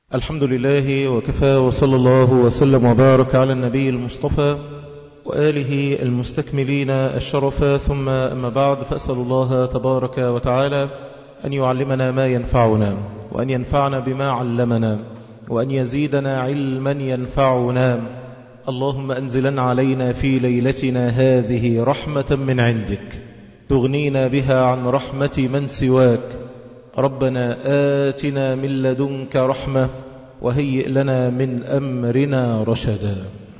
الحمد لله وكفى وصلى الله وسلم وبارك على النبي المصطفى وآله المستكملين الشرف ثم أما بعد فأسأل الله تبارك وتعالى أن يعلمنا ما ينفعنا وأن ينفعنا بما علمنا وأن يزيدنا علما ينفعنا اللهم أنزلن علينا في ليلتنا هذه رحمة من عندك تغنينا بها عن رحمة من سواك ربنا آتنا من لدنك رحمة وهيئ لنا من أمرنا رشدا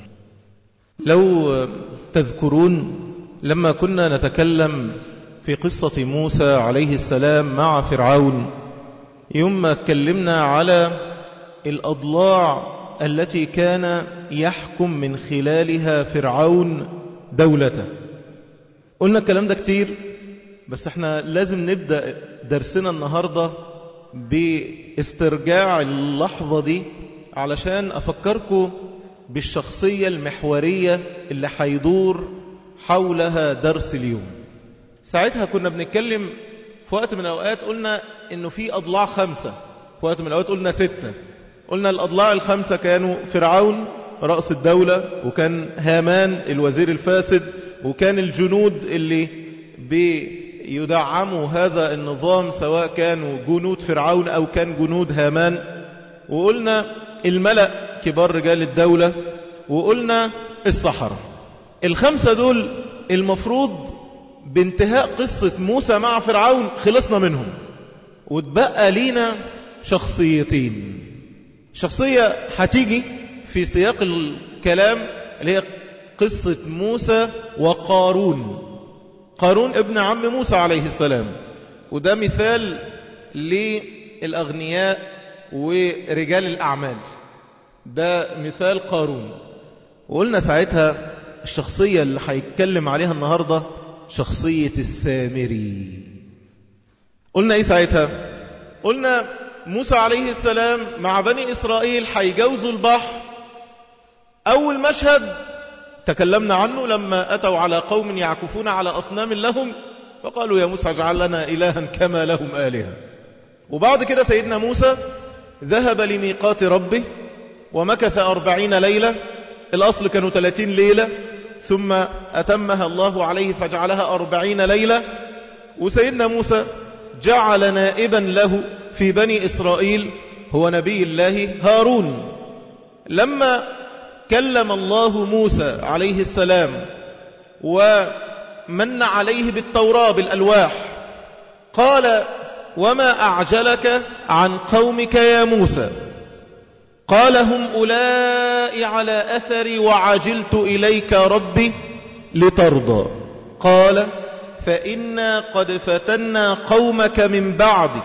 لو تذكرون لما كنا نتكلم في قصة موسى عليه السلام مع فرعون يوم ما اتكلمنا على الأضلاع التي كان يحكم من خلالها فرعون دولته قلنا الكلام ده كتير بس احنا لازم نبدأ درسنا النهاردة باسترجاع اللحظة دي علشان أفكركم بالشخصية المحورية اللي حيدور حولها درس اليوم ساعتها كنا بنتكلم في وقت من الأوقات قلنا إنه في أضلاع خمسة في وقت من الأوقات قلنا ستة قلنا الأضلاع الخمسة كانوا فرعون رأس الدولة وكان هامان الوزير الفاسد وكان الجنود اللي بيدعموا هذا النظام سواء كانوا جنود فرعون أو كان جنود هامان وقلنا الملأ كبار رجال الدولة وقلنا الصحراء الخمسة دول المفروض بانتهاء قصة موسى مع فرعون خلصنا منهم واتبقى لينا شخصيتين شخصية هتيجي في سياق الكلام اللي هي قصة موسى وقارون قارون ابن عم موسى عليه السلام وده مثال للأغنياء ورجال الأعمال ده مثال قارون وقلنا ساعتها الشخصية اللي هيتكلم عليها النهاردة شخصية السامري قلنا ايه ساعتها قلنا موسى عليه السلام مع بني إسرائيل هيجوزوا البحر أول مشهد تكلمنا عنه لما أتوا على قوم يعكفون على أصنام لهم فقالوا يا موسى اجعل لنا إلها كما لهم آلهة وبعد كده سيدنا موسى ذهب لميقات ربه ومكث أربعين ليلة الأصل كانوا ثلاثين ليلة ثم أتمها الله عليه فجعلها أربعين ليلة وسيدنا موسى جعل نائبا له في بني إسرائيل هو نبي الله هارون لما كلم الله موسى عليه السلام ومن عليه بالتوراة بالألواح قال وما أعجلك عن قومك يا موسى قال هم أولئك على أثري وعجلت إليك ربي لترضى قال فإنا قد فتنا قومك من بعدك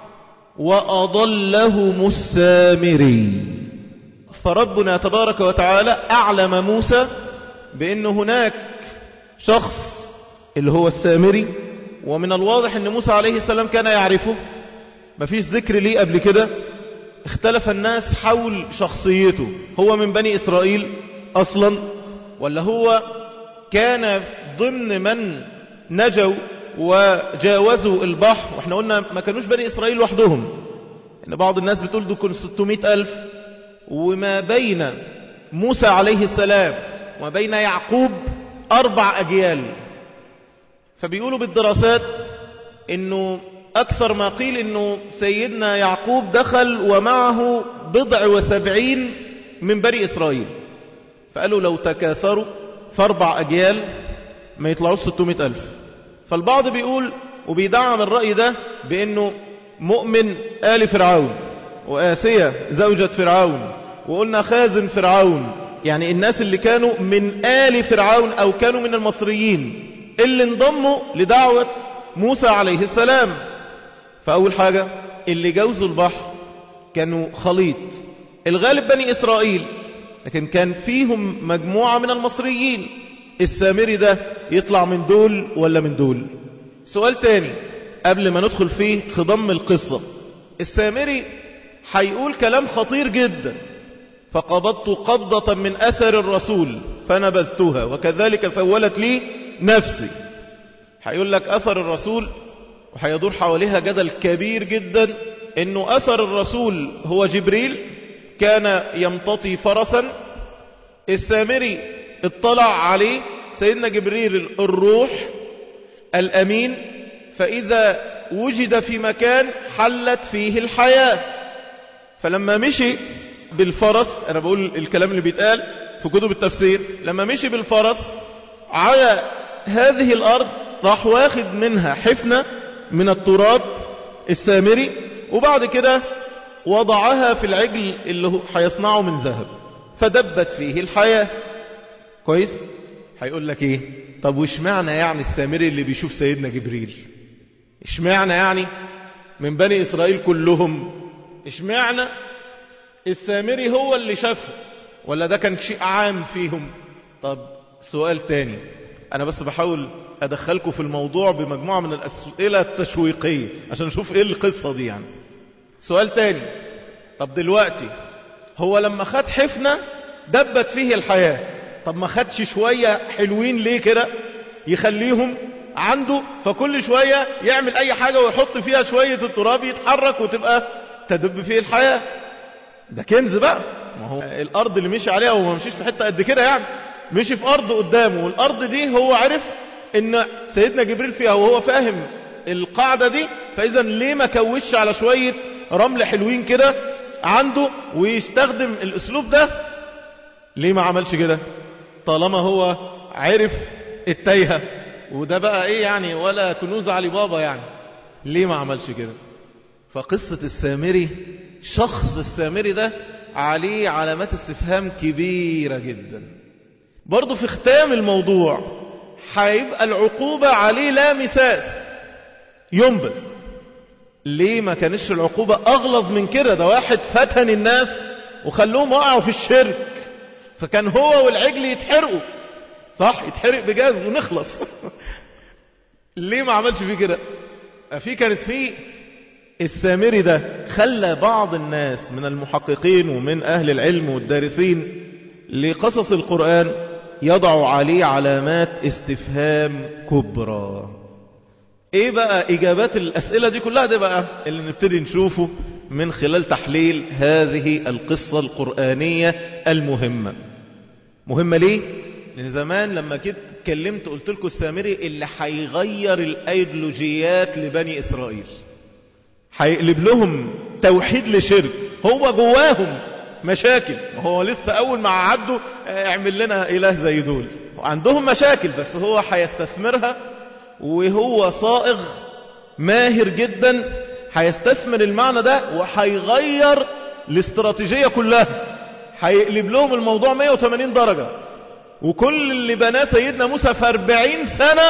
وأضلهم السامري فربنا تبارك وتعالى أعلم موسى بأن هناك شخص اللي هو السامري ومن الواضح أن موسى عليه السلام كان يعرفه مفيش ذكر ليه قبل كده اختلف الناس حول شخصيته هو من بني إسرائيل أصلا ولا هو كان ضمن من نجوا وجاوزوا البحر واحنا قلنا ما كانوش بني إسرائيل لوحدهم ان بعض الناس بتقول دول كانوا 600 ألف وما بين موسى عليه السلام وما بين يعقوب أربع أجيال فبيقولوا بالدراسات انه أكثر ما قيل أنه سيدنا يعقوب دخل ومعه بضع وسبعين من بني إسرائيل فقالوا لو تكاثروا في أربع أجيال ما يطلعوش 600 ألف فالبعض بيقول وبيدعم الرأي ده بأنه مؤمن آل فرعون وآسية زوجة فرعون وقلنا خازن فرعون يعني الناس اللي كانوا من آل فرعون أو كانوا من المصريين اللي انضموا لدعوة موسى عليه السلام فأول حاجة اللي جوزوا البحر كانوا خليط الغالب بني إسرائيل لكن كان فيهم مجموعة من المصريين السامري ده يطلع من دول ولا من دول سؤال تاني قبل ما ندخل فيه خضم القصة السامري هيقول كلام خطير جدا فقبضت قبضة من أثر الرسول فنبذتها وكذلك سولت لي نفسي هيقول لك أثر الرسول وهيدور حواليها جدل كبير جدا انه اثر الرسول هو جبريل كان يمتطي فرسا السامري اطلع عليه سيدنا جبريل الروح الأمين فإذا وجد في مكان حلت فيه الحياة فلما مشي بالفرس أنا بقول الكلام اللي بيتقال في كتب التفسير لما مشي بالفرس على هذه الأرض راح واخد منها حفنة من التراب السامري وبعد كده وضعها في العجل اللي هو هيصنعه من ذهب فدبت فيه الحياة كويس هيقول لك ايه طب وش معنى يعني السامري اللي بيشوف سيدنا جبريل ايش معنى يعني من بني اسرائيل كلهم ايش معنى السامري هو اللي شافه ولا ده كان شيء عام فيهم طب سؤال تاني انا بس بحاول ادخلكم في الموضوع بمجموعة من الاسئلة التشويقية عشان نشوف ايه القصة دي يعني سؤال تاني طب دلوقتي هو لما خد حفنة دبت فيه الحياة طب ما خدش شوية حلوين ليه كده يخليهم عنده فكل شوية يعمل اي حاجة ويحط فيها شوية التراب يتحرك وتبقى تدب فيه الحياة ده كنز بقى ما هو الارض اللي مشي عليها وما مشيش في حتة قد كده يعني مشي في ارض قدامه والارض دي هو عرف ان سيدنا جبريل فيها وهو فاهم القاعدة دي فاذا ليه ما كوش على شوية رمل حلوين كده عنده ويستخدم الاسلوب ده ليه ما عملش كده طالما هو عرف التايهة وده بقى ايه يعني ولا كنوز علي بابا يعني ليه ما عملش كده فقصة السامري شخص السامري ده عليه علامات استفهام كبيرة جدا برضو في ختام الموضوع هيبقى العقوبة عليه لا مساس ينبذ ليه ما كانش العقوبة أغلظ من كده ده واحد فتن الناس وخلوهم وقعوا في الشرك فكان هو والعجل يتحرقوا صح يتحرق بجاز ونخلص ليه ما عملش فيه كده في كانت في السامري ده خلى بعض الناس من المحققين ومن أهل العلم والدارسين لقصص القرآن يضع عليه علامات استفهام كبرى ايه بقى اجابات الاسئلة دي كلها ده بقى اللي نبتدي نشوفه من خلال تحليل هذه القصة القرآنية المهمة مهمة ليه؟ لأن زمان لما كنت اتكلمت قلت لكم السامري اللي هيغير الايديولوجيات لبني إسرائيل هيقلب لهم توحيد لشرك هو جواهم مشاكل هو لسه أول ما عدوا اعمل لنا إله زي دول عندهم مشاكل بس هو هيستثمرها وهو صائغ ماهر جدا هيستثمر المعنى ده وهيغير الاستراتيجية كلها هيقلب لهم الموضوع 180 درجة وكل اللي بناه سيدنا موسى في 40 سنة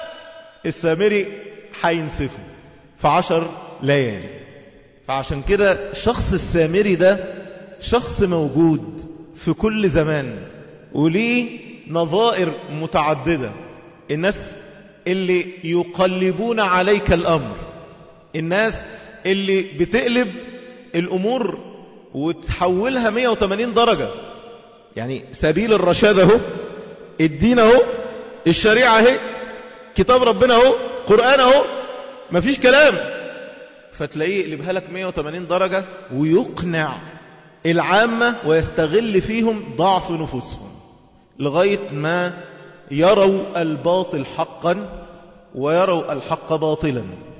السامري هينسفه في عشر ليالي فعشان كده شخص السامري ده شخص موجود في كل زمان وليه نظائر متعددة الناس اللي يقلبون عليك الأمر الناس اللي بتقلب الأمور وتحولها 180 درجة يعني سبيل الرشاد اهو الدين اهو الشريعة اهي كتاب ربنا اهو قرآن اهو مفيش كلام فتلاقيه يقلبها لك 180 درجة ويقنع العامة ويستغل فيهم ضعف نفوسهم لغاية ما يروا الباطل حقا ويروا الحق باطلا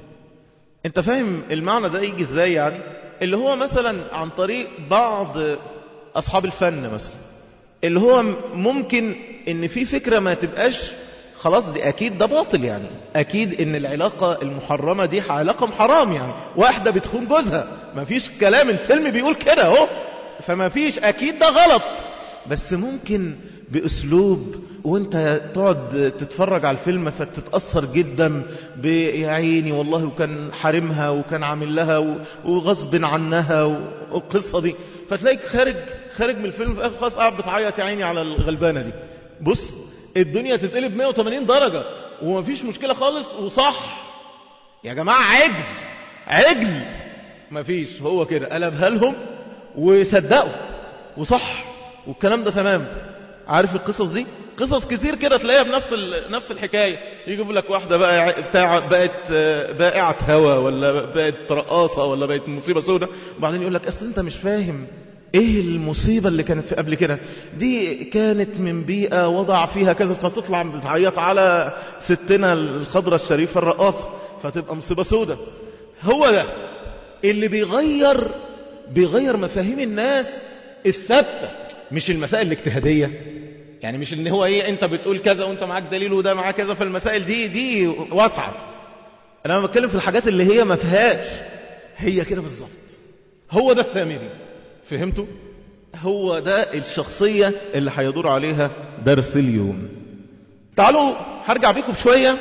انت فاهم المعنى ده يجي ازاي يعني اللي هو مثلا عن طريق بعض اصحاب الفن مثلا اللي هو ممكن ان في فكرة ما تبقاش خلاص دي اكيد ده باطل يعني اكيد ان العلاقة المحرمة دي علاقة حرام يعني واحدة بتخون جوزها ما فيش كلام الفيلم بيقول كده اهو فما فيش اكيد ده غلط بس ممكن باسلوب وانت تقعد تتفرج على الفيلم فتتأثر جدا يا عيني والله وكان حارمها وكان عامل لها وغصب عنها والقصة دي فتلاقيك خارج خارج من الفيلم في الاخر خلاص قاعد بتعيط يا عيني على الغلبانة دي بص الدنيا تتقلب 180 درجة ومفيش مشكلة خالص وصح يا جماعة عجل عجل مفيش هو كده قلبها لهم وصدقوا وصح والكلام ده تمام عارف القصص دي قصص كتير كده تلاقيها بنفس نفس الحكايه يجيب لك واحده بقى بتاع بقت بائعه هوا ولا بقت رقاصه ولا بقت مصيبه سوداء وبعدين يقول لك اصل انت مش فاهم ايه المصيبة اللي كانت في قبل كده دي كانت من بيئة وضع فيها كذا فتطلع بتعيط على ستنا الخضرة الشريفة الرقاصة فتبقى مصيبة سودة هو ده اللي بيغير بيغير مفاهيم الناس الثابتة مش المسائل الاجتهادية يعني مش ان هو ايه انت بتقول كذا وانت معاك دليل وده معاه كذا فالمسائل دي دي واسعة انا بتكلم في الحاجات اللي هي ما فيهاش هي كده بالظبط هو ده السامري فهمتوا هو ده الشخصية اللي هيدور عليها درس اليوم تعالوا هرجع بيكم شوية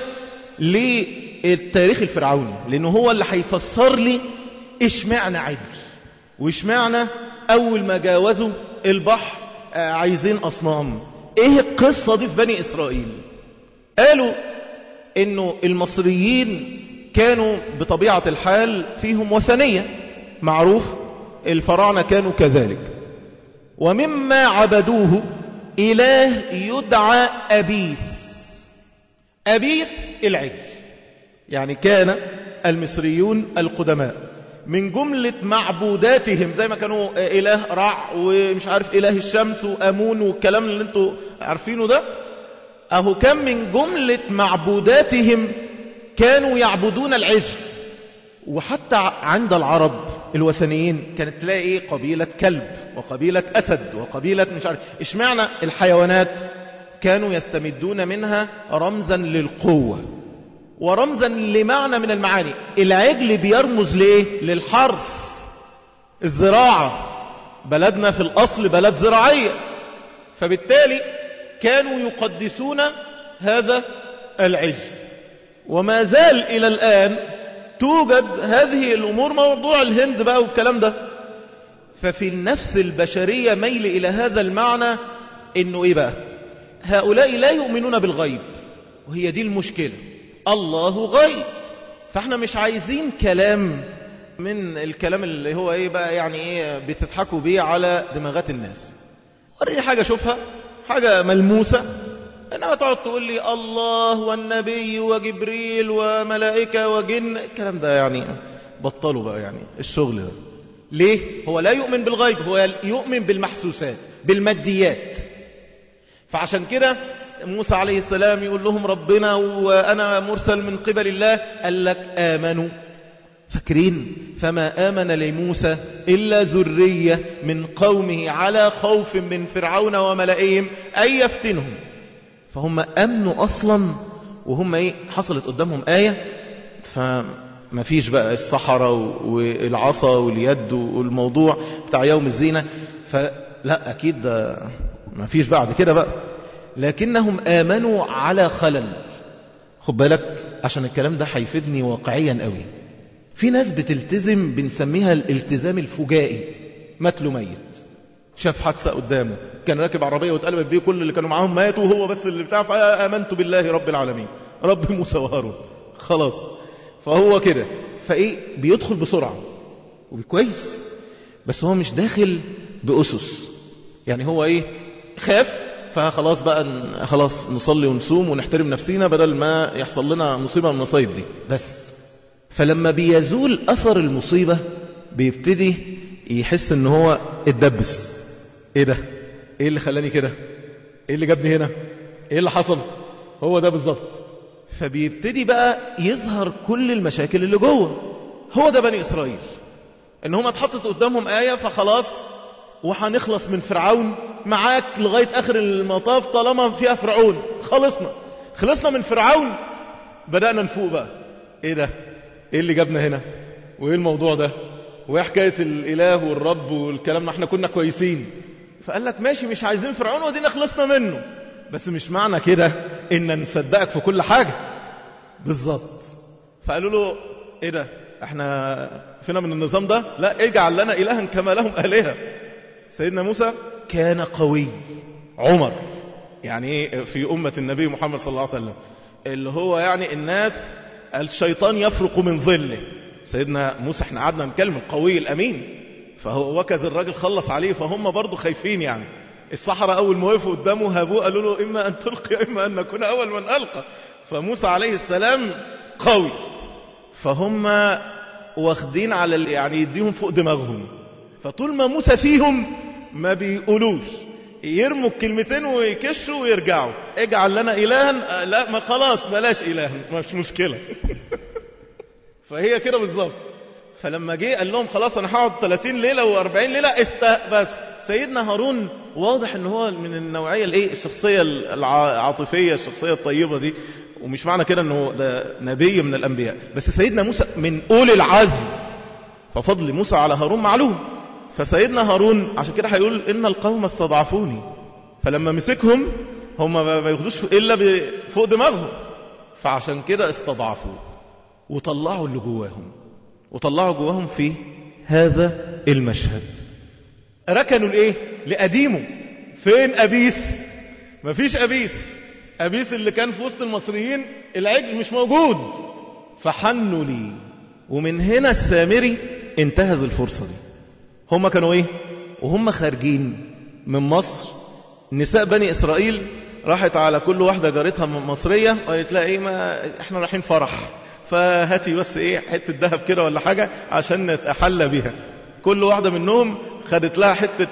للتاريخ الفرعوني لانه هو اللي هيفسر لي اشمعنى عدل واشمعنى اول ما جاوزوا البحر عايزين اصنام ايه القصة دي في بني اسرائيل قالوا انه المصريين كانوا بطبيعة الحال فيهم وثنية معروف الفراعنة كانوا كذلك ومما عبدوه إله يدعى أبيس أبيس العجل يعني كان المصريون القدماء من جملة معبوداتهم زي ما كانوا إله رع ومش عارف إله الشمس وأمون والكلام اللي انتوا عارفينه ده أهو كان من جملة معبوداتهم كانوا يعبدون العجل وحتى عند العرب الوثنيين كانت تلاقي ايه قبيلة كلب وقبيلة أسد وقبيلة مش عارف اشمعنى الحيوانات كانوا يستمدون منها رمزا للقوة ورمزا لمعنى من المعاني العجل بيرمز ليه للحرث الزراعة بلدنا في الأصل بلد زراعية فبالتالي كانوا يقدسون هذا العجل وما زال إلى الآن توجد هذه الأمور موضوع الهند بقى والكلام ده ففي النفس البشرية ميل إلى هذا المعنى إنه إيه بقى هؤلاء لا يؤمنون بالغيب وهي دي المشكلة الله غيب فاحنا مش عايزين كلام من الكلام اللي هو ايه بقى يعني ايه بتضحكوا بيه على دماغات الناس وريني حاجة اشوفها حاجة ملموسة انما تقعد تقول لي الله والنبي وجبريل وملائكة وجن الكلام ده يعني بطلوا بقى يعني الشغل ده ليه هو لا يؤمن بالغيب هو يؤمن بالمحسوسات بالماديات فعشان كده موسى عليه السلام يقول لهم ربنا وأنا مرسل من قبل الله قال لك آمنوا فاكرين فما آمن لموسى إلا ذرية من قومه على خوف من فرعون وملئهم أن يفتنهم فهم أمنوا أصلا وهم إيه حصلت قدامهم آية فما فيش بقى الصحراء والعصا واليد والموضوع بتاع يوم الزينة فلا أكيد ده ما فيش بعد كده بقى لكنهم آمنوا على خلل خد بالك عشان الكلام ده هيفيدني واقعيا قوي في ناس بتلتزم بنسميها الالتزام الفجائي متله ميت شاف حادثة قدامه كان راكب عربية واتقلبت بيه كل اللي كانوا معاهم ماتوا وهو بس اللي بتاع فآمنت بالله رب العالمين رب موسى وهارون خلاص فهو كده فايه بيدخل بسرعة وكويس بس هو مش داخل بأسس يعني هو ايه خاف فخلاص بقى خلاص نصلي ونصوم ونحترم نفسينا بدل ما يحصل لنا مصيبة من المصايب دي بس فلما بيزول أثر المصيبة بيبتدي يحس ان هو اتدبس ايه ده ايه اللي خلاني كده ايه اللي جابني هنا ايه اللي حصل هو ده بالظبط فبيبتدي بقى يظهر كل المشاكل اللي جوه هو ده بني اسرائيل ان هم اتحطت قدامهم آية فخلاص وهنخلص من فرعون معاك لغاية اخر المطاف طالما فيها فرعون خلصنا خلصنا من فرعون بدأنا نفوق بقى ايه ده ايه اللي جابنا هنا وايه الموضوع ده وايه حكاية الاله والرب والكلام احنا كنا كويسين فقال لك ماشي مش عايزين فرعون ودينا خلصنا منه بس مش معنى كده ان نصدقك في كل حاجة بالظبط فقالوا له ايه ده احنا فينا من النظام ده لا اجعل لنا الها كما لهم الهه سيدنا موسى كان قوي عمر يعني ايه في امة النبي محمد صلى الله عليه وسلم اللي هو يعني الناس الشيطان يفرق من ظله سيدنا موسى احنا قعدنا نتكلم القوي الامين فهو وكذ الراجل خلص عليه فهم برضه خايفين يعني الصحراء اول ما وقفوا قدامه هابوه قالوا له اما ان تلقي اما ان نكون اول من القى فموسى عليه السلام قوي فهم واخدين على يعني يديهم فوق دماغهم فطول ما موسى فيهم ما بيقولوش يرموا الكلمتين ويكشوا ويرجعوا اجعل لنا إلها لا ما خلاص بلاش إله مش مشكلة فهي كده بالظبط فلما جه قال لهم خلاص انا هقعد 30 ليله و40 ليله است بس سيدنا هارون واضح ان هو من النوعيه الايه الشخصيه العاطفيه الشخصيه الطيبه دي ومش معنى كده انه ده نبي من الانبياء بس سيدنا موسى من اولي العزم ففضل موسى على هارون معلوم فسيدنا هارون عشان كده هيقول ان القوم استضعفوني فلما مسكهم هم ما ياخدوش الا فوق دماغهم فعشان كده استضعفوه وطلعوا اللي جواهم وطلعوا جواهم في هذا المشهد ركنوا لايه لأديمه فين أبيس مفيش أبيس أبيس اللي كان في وسط المصريين العجل مش موجود فحنوا لي ومن هنا السامري انتهز الفرصة دي هم كانوا ايه وهم خارجين من مصر نساء بني إسرائيل راحت على كل واحدة جارتها مصرية وقالت لها ايه ما احنا رايحين فرح فهاتي بس ايه حتة ذهب كده ولا حاجة عشان نتحلى بيها كل واحدة منهم خدت لها حتة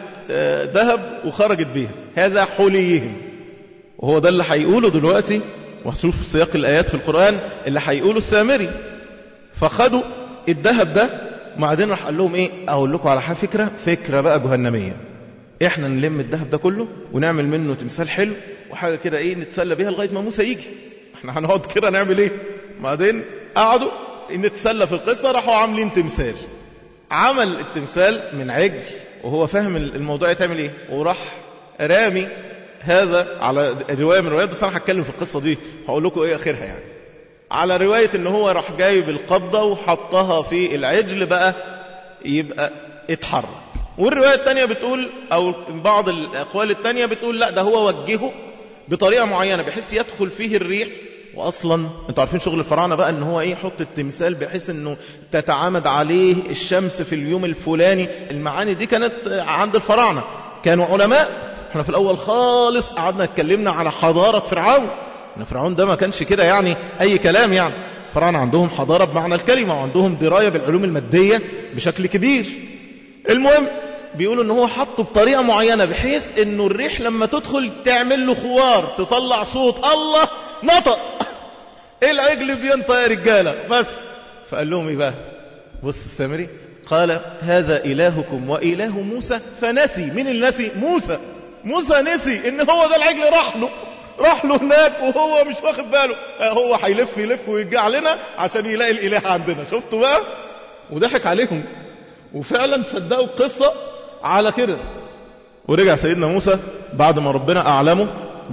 ذهب وخرجت بيها هذا حليهم وهو ده اللي هيقوله دلوقتي وهشوف سياق الآيات في القرآن اللي هيقوله السامري فخدوا الذهب ده وبعدين راح قال لهم ايه اقول لكم على فكرة فكرة بقى جهنمية احنا نلم الذهب ده كله ونعمل منه تمثال حلو وحاجة كده ايه نتسلى بيها لغاية ما موسى يجي احنا هنقعد كده نعمل ايه بعدين قعدوا نتسلى في القصة راحوا عاملين تمثال عمل التمثال من عجل وهو فاهم الموضوع يتعمل ايه وراح رامي هذا على رواية من روايات بس انا هتكلم في القصة دي هقول لكم ايه اخرها يعني على رواية ان هو راح جايب القبضة وحطها في العجل بقى يبقى اتحرك والرواية التانية بتقول او بعض الاقوال التانية بتقول لا ده هو وجهه بطريقة معينة بحيث يدخل فيه الريح واصلا انتوا عارفين شغل الفراعنه بقى ان هو ايه يحط التمثال بحيث انه تتعامد عليه الشمس في اليوم الفلاني المعاني دي كانت عند الفراعنه كانوا علماء احنا في الاول خالص قعدنا اتكلمنا على حضاره فرعون ان فرعون ده ما كانش كده يعني اي كلام يعني الفراعنه عندهم حضاره بمعنى الكلمه وعندهم درايه بالعلوم الماديه بشكل كبير المهم بيقولوا ان هو حطه بطريقه معينه بحيث انه الريح لما تدخل تعمل له خوار تطلع صوت الله نطق ايه العجل بينطق يا رجالة بس فقال لهم ايه بقى بص السامري قال هذا إلهكم وإله موسى فنسي من النسي موسى موسى نسي ان هو ده العجل راح له راح له هناك وهو مش واخد باله هو هيلف يلف ويرجع لنا عشان يلاقي الإله عندنا شفتوا بقى وضحك عليهم وفعلا صدقوا القصة على كده ورجع سيدنا موسى بعد ما ربنا أعلمه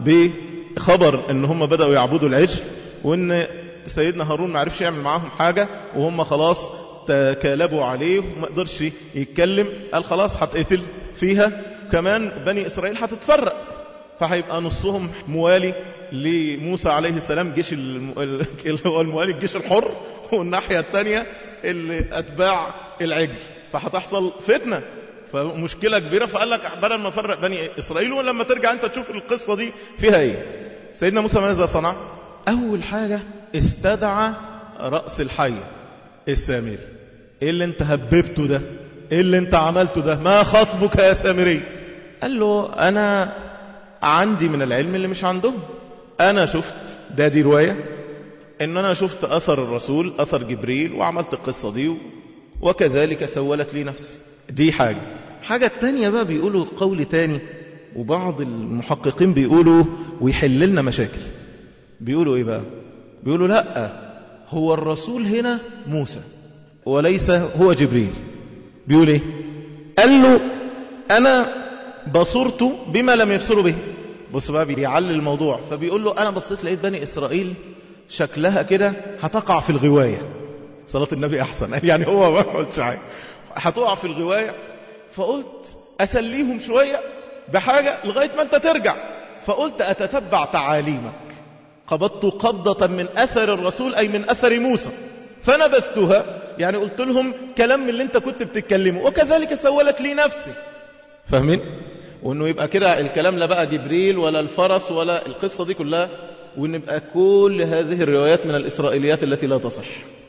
بخبر ان هم بدأوا يعبدوا العجل وان سيدنا هارون ما عرفش يعمل معاهم حاجة وهم خلاص تكالبوا عليه وما قدرش يتكلم قال خلاص هتقتل فيها كمان بني إسرائيل هتتفرق فهيبقى نصهم موالي لموسى عليه السلام جيش اللي هو الموالي الجيش الحر والناحية الثانية اللي أتباع العجل فهتحصل فتنة فمشكلة كبيرة فقال لك بدل ما نفرق بني إسرائيل ولما ترجع أنت تشوف القصة دي فيها إيه سيدنا موسى ماذا صنع أول حاجة استدعى رأس الحية السامري إيه اللي أنت هببته ده إيه اللي أنت عملته ده ما خطبك يا سامري قال له أنا عندي من العلم اللي مش عندهم أنا شفت ده دي رواية إن أنا شفت أثر الرسول أثر جبريل وعملت القصة دي وكذلك سولت لي نفسي دي حاجة حاجة التانية بقى بيقولوا قول تاني وبعض المحققين بيقولوا ويحل لنا مشاكل بيقولوا ايه بقى بيقولوا لا هو الرسول هنا موسى وليس هو جبريل بيقول ايه قال له انا بصرت بما لم يبصروا به بص بقى بيعلي الموضوع فبيقول له انا بصيت لقيت بني اسرائيل شكلها كده هتقع في الغواية صلاة النبي احسن يعني هو ما قلتش حاجه هتقع في الغواية فقلت أسليهم شوية بحاجة لغاية ما أنت ترجع فقلت أتتبع تعاليمك قبضت قبضة من أثر الرسول أي من أثر موسى فنبذتها يعني قلت لهم كلام من اللي أنت كنت بتتكلمه وكذلك سولت لي نفسي فاهمين؟ وأنه يبقى كده الكلام لا بقى جبريل ولا الفرس ولا القصة دي كلها وأن يبقى كل هذه الروايات من الإسرائيليات التي لا تصح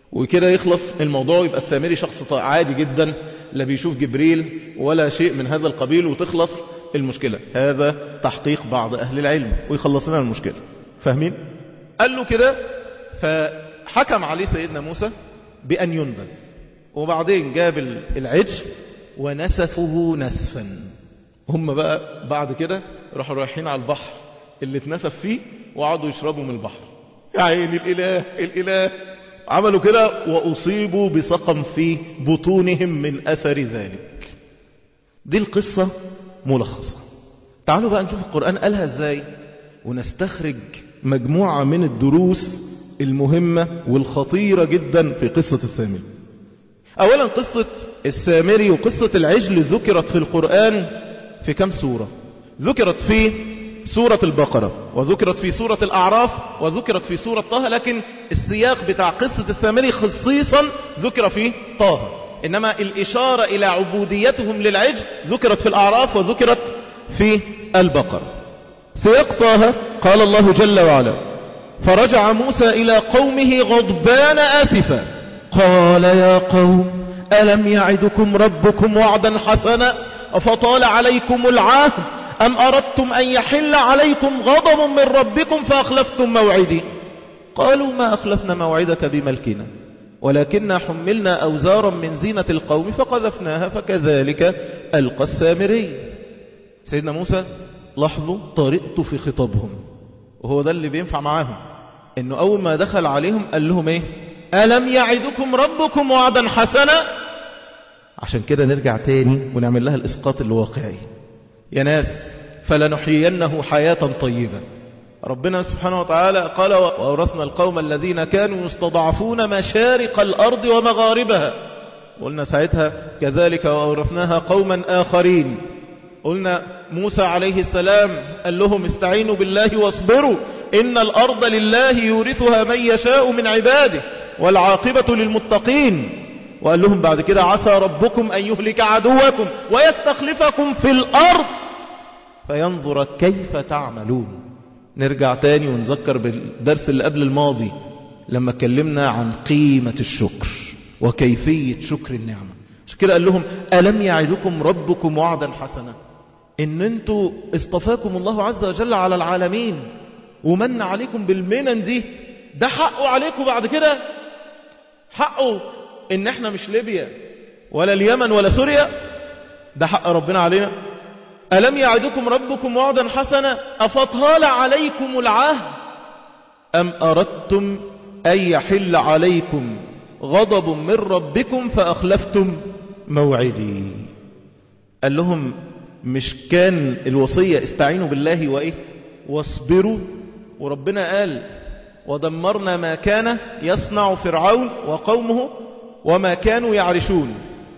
وكده يخلص الموضوع يبقى السامري شخص عادي جدا لا بيشوف جبريل ولا شيء من هذا القبيل وتخلص المشكلة هذا تحقيق بعض أهل العلم ويخلص لنا المشكلة فاهمين؟ قال له كده فحكم عليه سيدنا موسى بأن ينبذ وبعدين جاب العجل ونسفه نسفا هم بقى بعد كده راحوا رايحين على البحر اللي اتنسف فيه وقعدوا يشربوا من البحر يا عيني الإله الإله عملوا كده وأصيبوا بسقم في بطونهم من أثر ذلك دي القصة ملخصة تعالوا بقى نشوف القرآن قالها ازاي ونستخرج مجموعة من الدروس المهمة والخطيرة جدا في قصة السامري أولا قصة السامري وقصة العجل ذكرت في القرآن في كم سورة ذكرت في سورة البقرة وذكرت في سورة الأعراف وذكرت في سورة طه لكن السياق بتاع قصة السامري خصيصا ذكر في طه إنما الإشارة إلى عبوديتهم للعجل ذكرت في الأعراف وذكرت في البقرة سياق طه قال الله جل وعلا فرجع موسى إلى قومه غضبان آسفا قال يا قوم ألم يعدكم ربكم وعدا حسنا أفطال عليكم العهد أم أردتم أن يحل عليكم غضب من ربكم فأخلفتم موعدي قالوا ما أخلفنا موعدك بملكنا ولكننا حملنا أوزارا من زينة القوم فقذفناها فكذلك ألقى السامري سيدنا موسى لاحظوا طريقته في خطابهم وهو ده اللي بينفع معاهم انه اول ما دخل عليهم قال لهم ايه ألم يعدكم ربكم وعدا حسنا عشان كده نرجع تاني ونعمل لها الإسقاط الواقعي يا ناس فلنحيينه حياة طيبة ربنا سبحانه وتعالى قال وأورثنا القوم الذين كانوا يستضعفون مشارق الأرض ومغاربها قلنا ساعتها كذلك وأورثناها قوما آخرين قلنا موسى عليه السلام قال لهم استعينوا بالله واصبروا إن الأرض لله يورثها من يشاء من عباده والعاقبة للمتقين وقال لهم بعد كده عسى ربكم أن يهلك عدوكم ويستخلفكم في الأرض فينظر كيف تعملون نرجع تاني ونذكر بالدرس اللي قبل الماضي لما اتكلمنا عن قيمة الشكر وكيفية شكر النعمة مش كده قال لهم ألم يعدكم ربكم وعدا حسنا ان انتوا اصطفاكم الله عز وجل على العالمين ومن عليكم بالمنن دي ده حقه عليكم بعد كده حقه ان احنا مش ليبيا ولا اليمن ولا سوريا ده حق ربنا علينا ألم يعدكم ربكم وعدا حسنا أفطال عليكم العهد أم أردتم أن يحل عليكم غضب من ربكم فأخلفتم موعدي قال لهم مش كان الوصية استعينوا بالله وإيه واصبروا وربنا قال ودمرنا ما كان يصنع فرعون وقومه وما كانوا يعرشون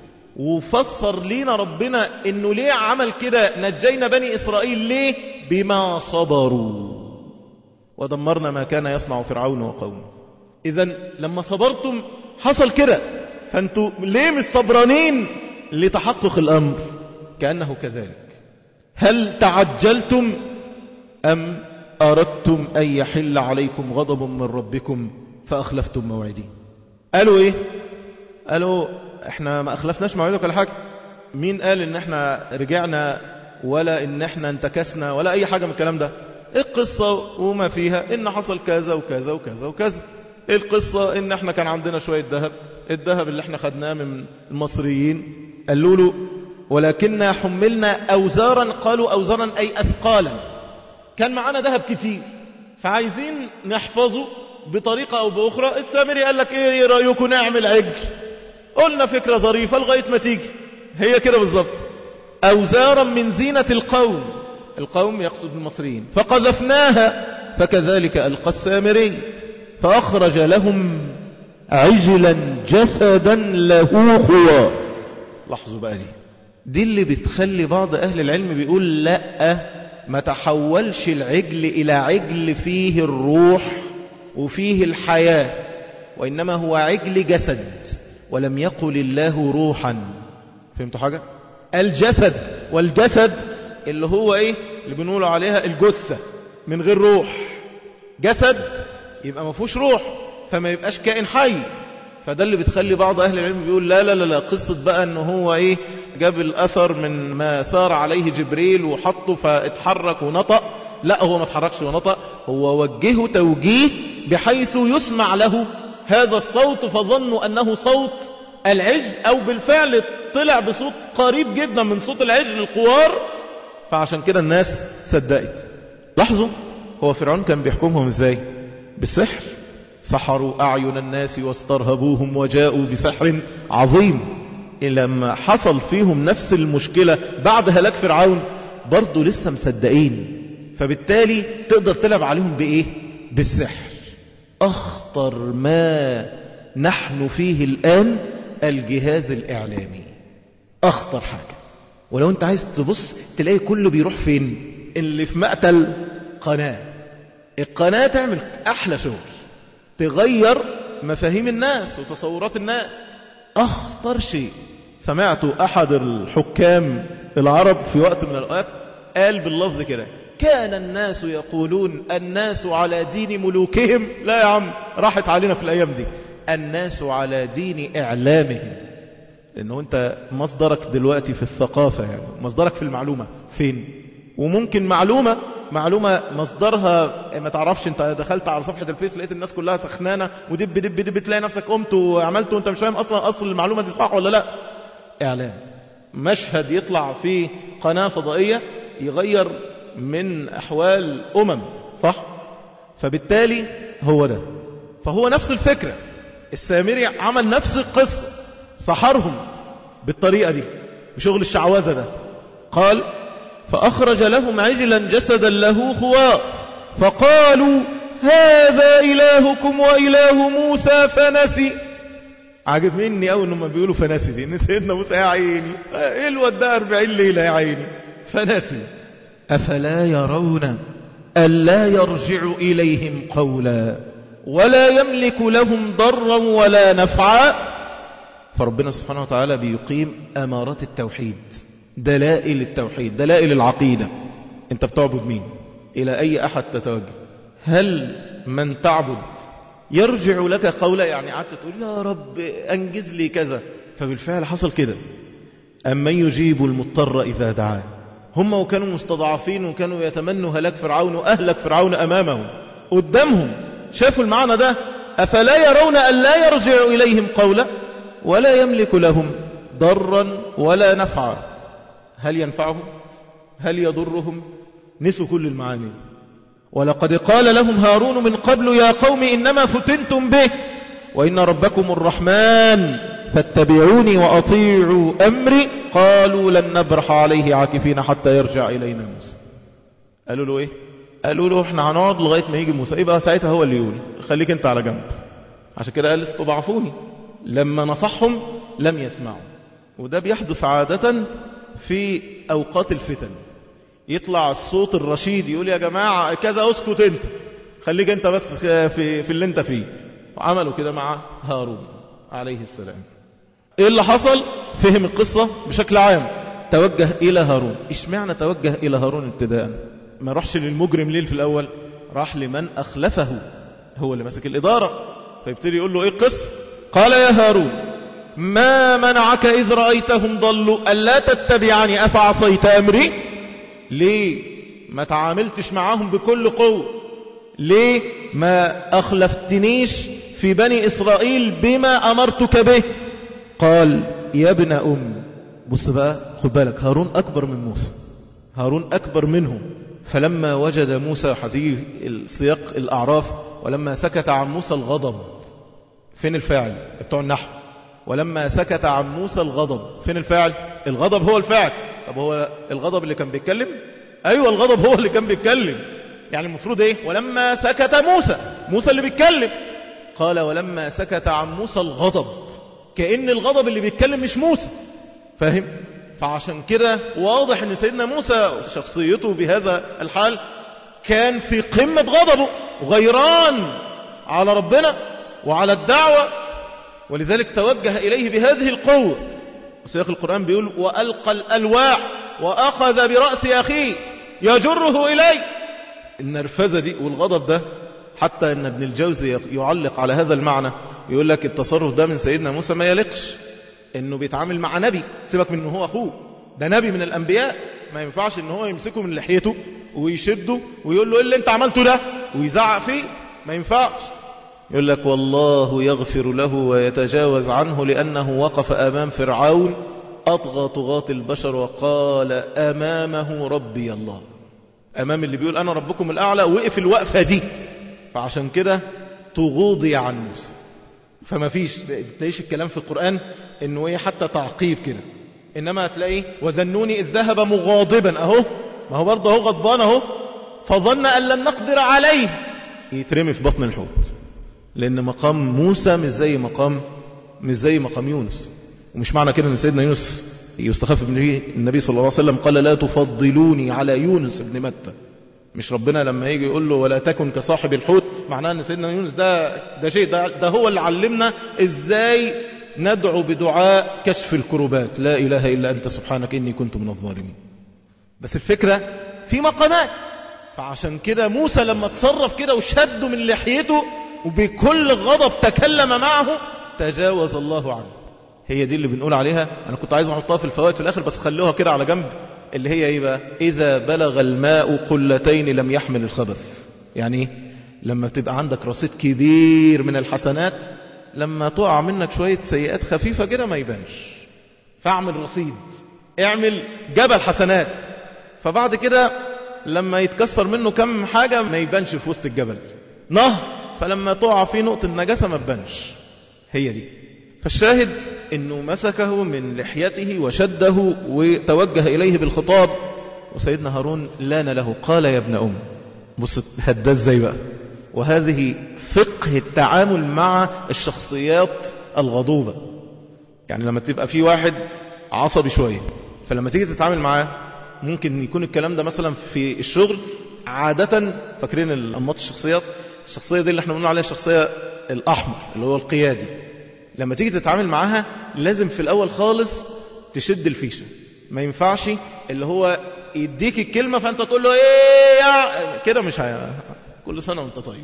وفسر لينا ربنا انه ليه عمل كده نجينا بني اسرائيل ليه بما صبروا ودمرنا ما كان يصنع فرعون وقومه اذا لما صبرتم حصل كده فانتوا ليه مش صبرانين لتحقق الامر كأنه كذلك هل تعجلتم ام اردتم ان يحل عليكم غضب من ربكم فاخلفتم موعدي قالوا ايه قالوا احنا ما اخلفناش موعدك ولا حاجة مين قال ان احنا رجعنا ولا ان احنا انتكسنا ولا اي حاجة من الكلام ده القصة وما فيها ان حصل كذا وكذا وكذا وكذا القصة ان احنا كان عندنا شوية ذهب الذهب اللي احنا خدناه من المصريين قالوا له ولكننا حملنا اوزارا قالوا اوزارا اي اثقالا كان معانا ذهب كتير فعايزين نحفظه بطريقة او باخرى السامري قال لك ايه رأيكم نعمل عجل قلنا فكرة ظريفة لغاية ما تيجي هي كده بالظبط أوزارا من زينة القوم القوم يقصد المصريين فقذفناها فكذلك ألقى السامري فأخرج لهم عجلا جسدا له خوار لاحظوا بقى دي دي اللي بتخلي بعض أهل العلم بيقول لا ما تحولش العجل إلى عجل فيه الروح وفيه الحياة وإنما هو عجل جسد ولم يقل الله روحا فهمتوا حاجة الجسد والجسد اللي هو ايه اللي بنقول عليها الجثة من غير روح جسد يبقى ما فيهوش روح فما يبقاش كائن حي فده اللي بتخلي بعض أهل العلم بيقول لا لا لا, لا قصة بقى أنه هو إيه جاب الأثر من ما سار عليه جبريل وحطه فاتحرك ونطق لا هو ما اتحركش ونطق هو وجهه توجيه بحيث يسمع له هذا الصوت فظنوا أنه صوت العجل أو بالفعل طلع بصوت قريب جدا من صوت العجل القوار فعشان كده الناس صدقت لاحظوا هو فرعون كان بيحكمهم ازاي بالسحر سحروا أعين الناس واسترهبوهم وجاءوا بسحر عظيم لما حصل فيهم نفس المشكلة بعد هلاك فرعون برضو لسه مصدقين فبالتالي تقدر تلعب عليهم بإيه بالسحر أخطر ما نحن فيه الآن الجهاز الإعلامي أخطر حاجة ولو أنت عايز تبص تلاقي كله بيروح فين اللي في مقتل قناة القناة تعمل أحلى شغل تغير مفاهيم الناس وتصورات الناس أخطر شيء سمعت أحد الحكام العرب في وقت من الأوقات قال باللفظ كده كان الناس يقولون الناس على دين ملوكهم لا يا عم راحت علينا في الأيام دي الناس على دين إعلامهم لأنه أنت مصدرك دلوقتي في الثقافة يعني مصدرك في المعلومة فين وممكن معلومة معلومة مصدرها ما تعرفش انت دخلت على صفحة الفيس لقيت الناس كلها سخنانة ودب دب دب تلاقي نفسك قمت وعملت وانت مش فاهم اصلا اصل المعلومة دي صح ولا لا اعلام مشهد يطلع في قناة فضائية يغير من احوال امم صح فبالتالي هو ده فهو نفس الفكرة السامري عمل نفس القصة سحرهم بالطريقة دي بشغل الشعوذة ده قال فأخرج لهم عجلا جسدا له خوار فقالوا هذا إلهكم وإله موسى فنسي عجب مني أول لما بيقولوا فنسي دي إن سيدنا موسى يا عيني إيه الواد ده 40 ليلة يا عيني فنسي أفلا يرون ألا يرجع إليهم قولا ولا يملك لهم ضرا ولا نفعا فربنا سبحانه وتعالى بيقيم أمارات التوحيد دلائل التوحيد دلائل العقيدة انت بتعبد مين الى اي احد تتوجه هل من تعبد يرجع لك قولا يعني قعدت تقول يا رب انجز لي كذا فبالفعل حصل كده أما يجيب المضطر إذا دعاه هم وكانوا مستضعفين وكانوا يتمنوا هلاك فرعون وأهلك فرعون أمامهم قدامهم شافوا المعنى ده أفلا يرون أن لا يرجع إليهم قولا ولا يملك لهم ضرا ولا نفعا هل ينفعهم هل يضرهم نسوا كل المعاني ولقد قال لهم هارون من قبل يا قوم إنما فتنتم به وإن ربكم الرحمن فاتبعوني وأطيعوا أمري قالوا لن نبرح عليه عاكفين حتى يرجع إلينا موسى قالوا له إيه قالوا له احنا هنقعد لغاية ما يجي موسى يبقى ساعتها هو اللي يقول خليك انت على جنب عشان كده قال استضعفوني لما نصحهم لم يسمعوا وده بيحدث عادة في أوقات الفتن يطلع الصوت الرشيد يقول يا جماعة كذا اسكت انت خليك انت بس في, في اللي انت فيه عملوا كده مع هارون عليه السلام ايه اللي حصل فهم القصة بشكل عام توجه الى هارون اشمعنى توجه الى هارون ابتداء ما راحش للمجرم ليه في الاول راح لمن اخلفه هو اللي مسك الادارة فيبتدي يقول له ايه القصة قال يا هارون ما منعك إذ رأيتهم ضلوا ألا تتبعني أفعصيت أمري ليه ما تعاملتش معاهم بكل قوة ليه ما أخلفتنيش في بني إسرائيل بما أمرتك به قال يا ابن أم بص بقى خد بالك هارون أكبر من موسى هارون أكبر منهم فلما وجد موسى حديث السياق الأعراف ولما سكت عن موسى الغضب فين الفاعل بتوع النحو ولما سكت عن موسى الغضب فين الفاعل الغضب هو الفاعل طب هو الغضب اللي كان بيتكلم ايوه الغضب هو اللي كان بيتكلم يعني المفروض ايه ولما سكت موسى موسى اللي بيتكلم قال ولما سكت عن موسى الغضب كأن الغضب اللي بيتكلم مش موسى فاهم فعشان كده واضح ان سيدنا موسى شخصيته بهذا الحال كان في قمة غضبه غيران على ربنا وعلى الدعوة ولذلك توجه إليه بهذه القوة وسياق القرآن بيقول وألقى الألواح وأخذ برأس أخيه يجره إليه النرفزة دي والغضب ده حتى أن ابن الجوزي يعلق على هذا المعنى يقول لك التصرف ده من سيدنا موسى ما يلقش انه بيتعامل مع نبي سيبك من انه هو اخوه ده نبي من الانبياء ما ينفعش ان هو يمسكه من لحيته ويشده ويقول له ايه اللي انت عملته ده ويزعق فيه ما ينفعش يقول لك والله يغفر له ويتجاوز عنه لأنه وقف أمام فرعون أطغى طغاة البشر وقال أمامه ربي الله أمام اللي بيقول أنا ربكم الأعلى وقف الوقفة دي فعشان كده تغوضي عن موسى فما فيش تلاقيش الكلام في القرآن انه ايه حتى تعقيب كده انما هتلاقي وذنوني اذ ذهب مغاضبا اهو ما هو برضه اهو غضبان اهو فظن ان لن نقدر عليه يترمي في بطن الحوت لان مقام موسى مش زي مقام مش زي مقام يونس ومش معنى كده ان سيدنا يونس يستخف به النبي صلى الله عليه وسلم قال لا تفضلوني على يونس ابن متى مش ربنا لما يجي يقول له ولا تكن كصاحب الحوت معناه ان سيدنا يونس ده ده شيء ده, ده هو اللي علمنا ازاي ندعو بدعاء كشف الكروبات لا اله الا انت سبحانك اني كنت من الظالمين بس الفكره في مقامات فعشان كده موسى لما تصرف كده وشده من لحيته وبكل غضب تكلم معه تجاوز الله عنه هي دي اللي بنقول عليها انا كنت عايز احطها في الفوائد في الاخر بس خلوها كده على جنب اللي هي ايه بقى اذا بلغ الماء قلتين لم يحمل الخبث يعني ايه لما تبقى عندك رصيد كبير من الحسنات لما تقع منك شوية سيئات خفيفة كده ما يبانش فاعمل رصيد اعمل جبل حسنات فبعد كده لما يتكسر منه كم حاجة ما يبانش في وسط الجبل نهر فلما تقع فيه نقطة نجاسة ما تبانش هي دي فالشاهد انه مسكه من لحيته وشده وتوجه اليه بالخطاب وسيدنا هارون لان له قال يا ابن ام بص هدا ازاي بقى وهذه فقه التعامل مع الشخصيات الغضوبة يعني لما تبقى في واحد عصبي شوية فلما تيجي تتعامل معاه ممكن يكون الكلام ده مثلا في الشغل عادة فاكرين الأنماط الشخصيات الشخصية دي اللي احنا بنقول عليها الشخصية الأحمر اللي هو القيادي لما تيجي تتعامل معاها لازم في الأول خالص تشد الفيشة ما ينفعش اللي هو يديك الكلمة فأنت تقول له ايه يا كده مش هي... كل سنة وانت طيب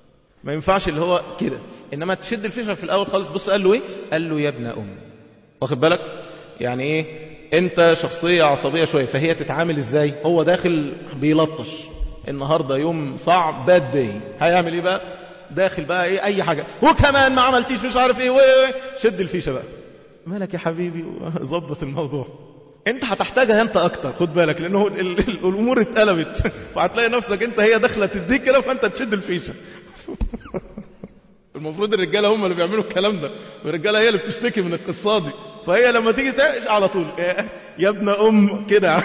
ما ينفعش اللي هو كده إنما تشد الفيشة في الأول خالص بص قال له ايه قال له يا ابن أم واخد بالك يعني ايه انت شخصية عصبية شوية فهي تتعامل ازاي هو داخل بيلطش النهاردة يوم صعب باد داي هيعمل ايه بقى داخل بقى ايه اي حاجة وكمان ما عملتيش مش عارف ايه ويه شد الفيشة بقى مالك يا حبيبي ظبط الموضوع انت هتحتاجها انت اكتر خد بالك لانه ال ال الامور اتقلبت فهتلاقي نفسك انت هي داخله تديك كده فانت تشد الفيشه المفروض الرجاله هم اللي بيعملوا الكلام ده والرجاله هي اللي بتشتكي من القصه دي فهي لما تيجي تعيش على طول يا ابن ام كده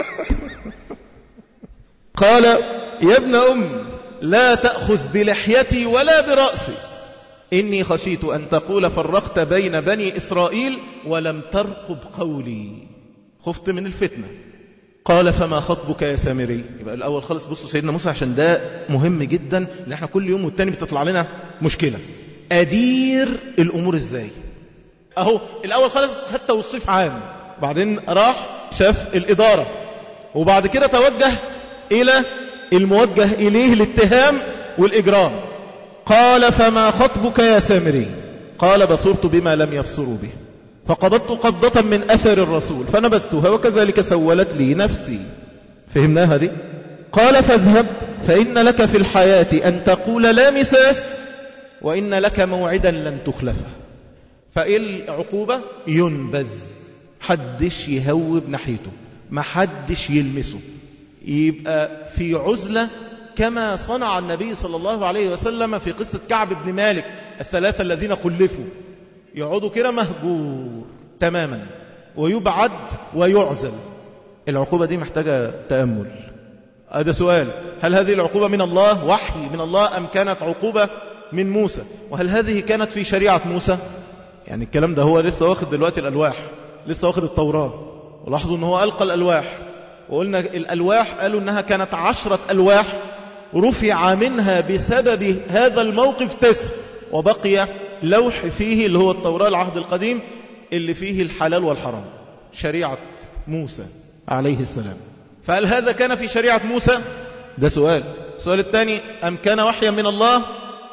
قال يا ابن ام لا تاخذ بلحيتي ولا براسي إني خشيت أن تقول فرقت بين بني إسرائيل ولم ترقب قولي خفت من الفتنة قال فما خطبك يا سامري يبقى الأول خالص بصوا سيدنا موسى عشان ده مهم جدا ان احنا كل يوم والتاني بتطلع لنا مشكلة أدير الأمور ازاي اهو الأول خالص خد توصيف عام بعدين راح شاف الإدارة وبعد كده توجه إلى الموجه إليه الاتهام والإجرام قال فما خطبك يا سامري قال بصرت بما لم يبصروا به فقبضت قبضة من أثر الرسول فنبذتها وكذلك سولت لي نفسي فهمناها دي قال فاذهب فإن لك في الحياة أن تقول لا مساس وإن لك موعدا لن تخلفه فإيه العقوبة ينبذ حدش يهوب ناحيته ما حدش يلمسه يبقى في عزلة كما صنع النبي صلى الله عليه وسلم في قصة كعب بن مالك الثلاثة الذين خلفوا يقعدوا كده مهجور تماما ويبعد ويعزل العقوبة دي محتاجة تأمل هذا سؤال هل هذه العقوبة من الله وحي من الله أم كانت عقوبة من موسى وهل هذه كانت في شريعة موسى يعني الكلام ده هو لسه واخد دلوقتي الألواح لسه واخد التوراة ولاحظوا ان هو ألقى الألواح وقلنا الألواح قالوا انها كانت عشرة ألواح رفع منها بسبب هذا الموقف تسع وبقي لوح فيه اللي هو التوراة العهد القديم اللي فيه الحلال والحرام شريعة موسى عليه السلام فهل هذا كان في شريعة موسى ده سؤال السؤال الثاني أم كان وحيا من الله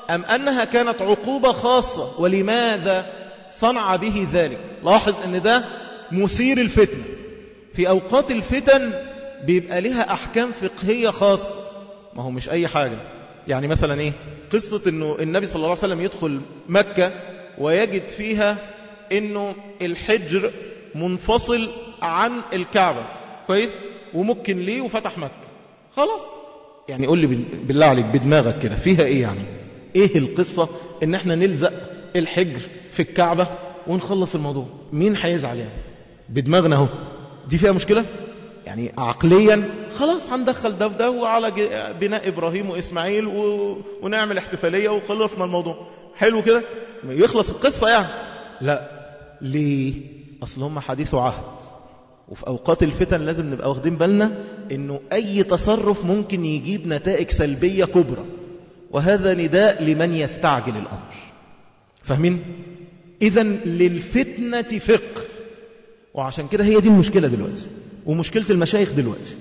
أم أنها كانت عقوبة خاصة ولماذا صنع به ذلك لاحظ أن ده مثير الفتنة في أوقات الفتن بيبقى لها أحكام فقهية خاصة ما هو مش أي حاجة يعني مثلا إيه قصة أنه النبي صلى الله عليه وسلم يدخل مكة ويجد فيها أنه الحجر منفصل عن الكعبة كويس وممكن ليه وفتح مكة خلاص يعني قول لي بالله عليك بدماغك كده فيها ايه يعني ايه القصة ان احنا نلزق الحجر في الكعبة ونخلص الموضوع مين هيزعل يعني بدماغنا اهو دي فيها مشكلة يعني عقليا خلاص هندخل ده وده وعلى بناء ابراهيم واسماعيل و... ونعمل احتفالية وخلصنا الموضوع حلو كده يخلص القصة يعني لا ليه اصل هم حديث عهد وفي أوقات الفتن لازم نبقى واخدين بالنا أنه أي تصرف ممكن يجيب نتائج سلبية كبرى وهذا نداء لمن يستعجل الأمر فاهمين؟ إذا للفتنة فقه وعشان كده هي دي المشكلة دلوقتي ومشكلة المشايخ دلوقتي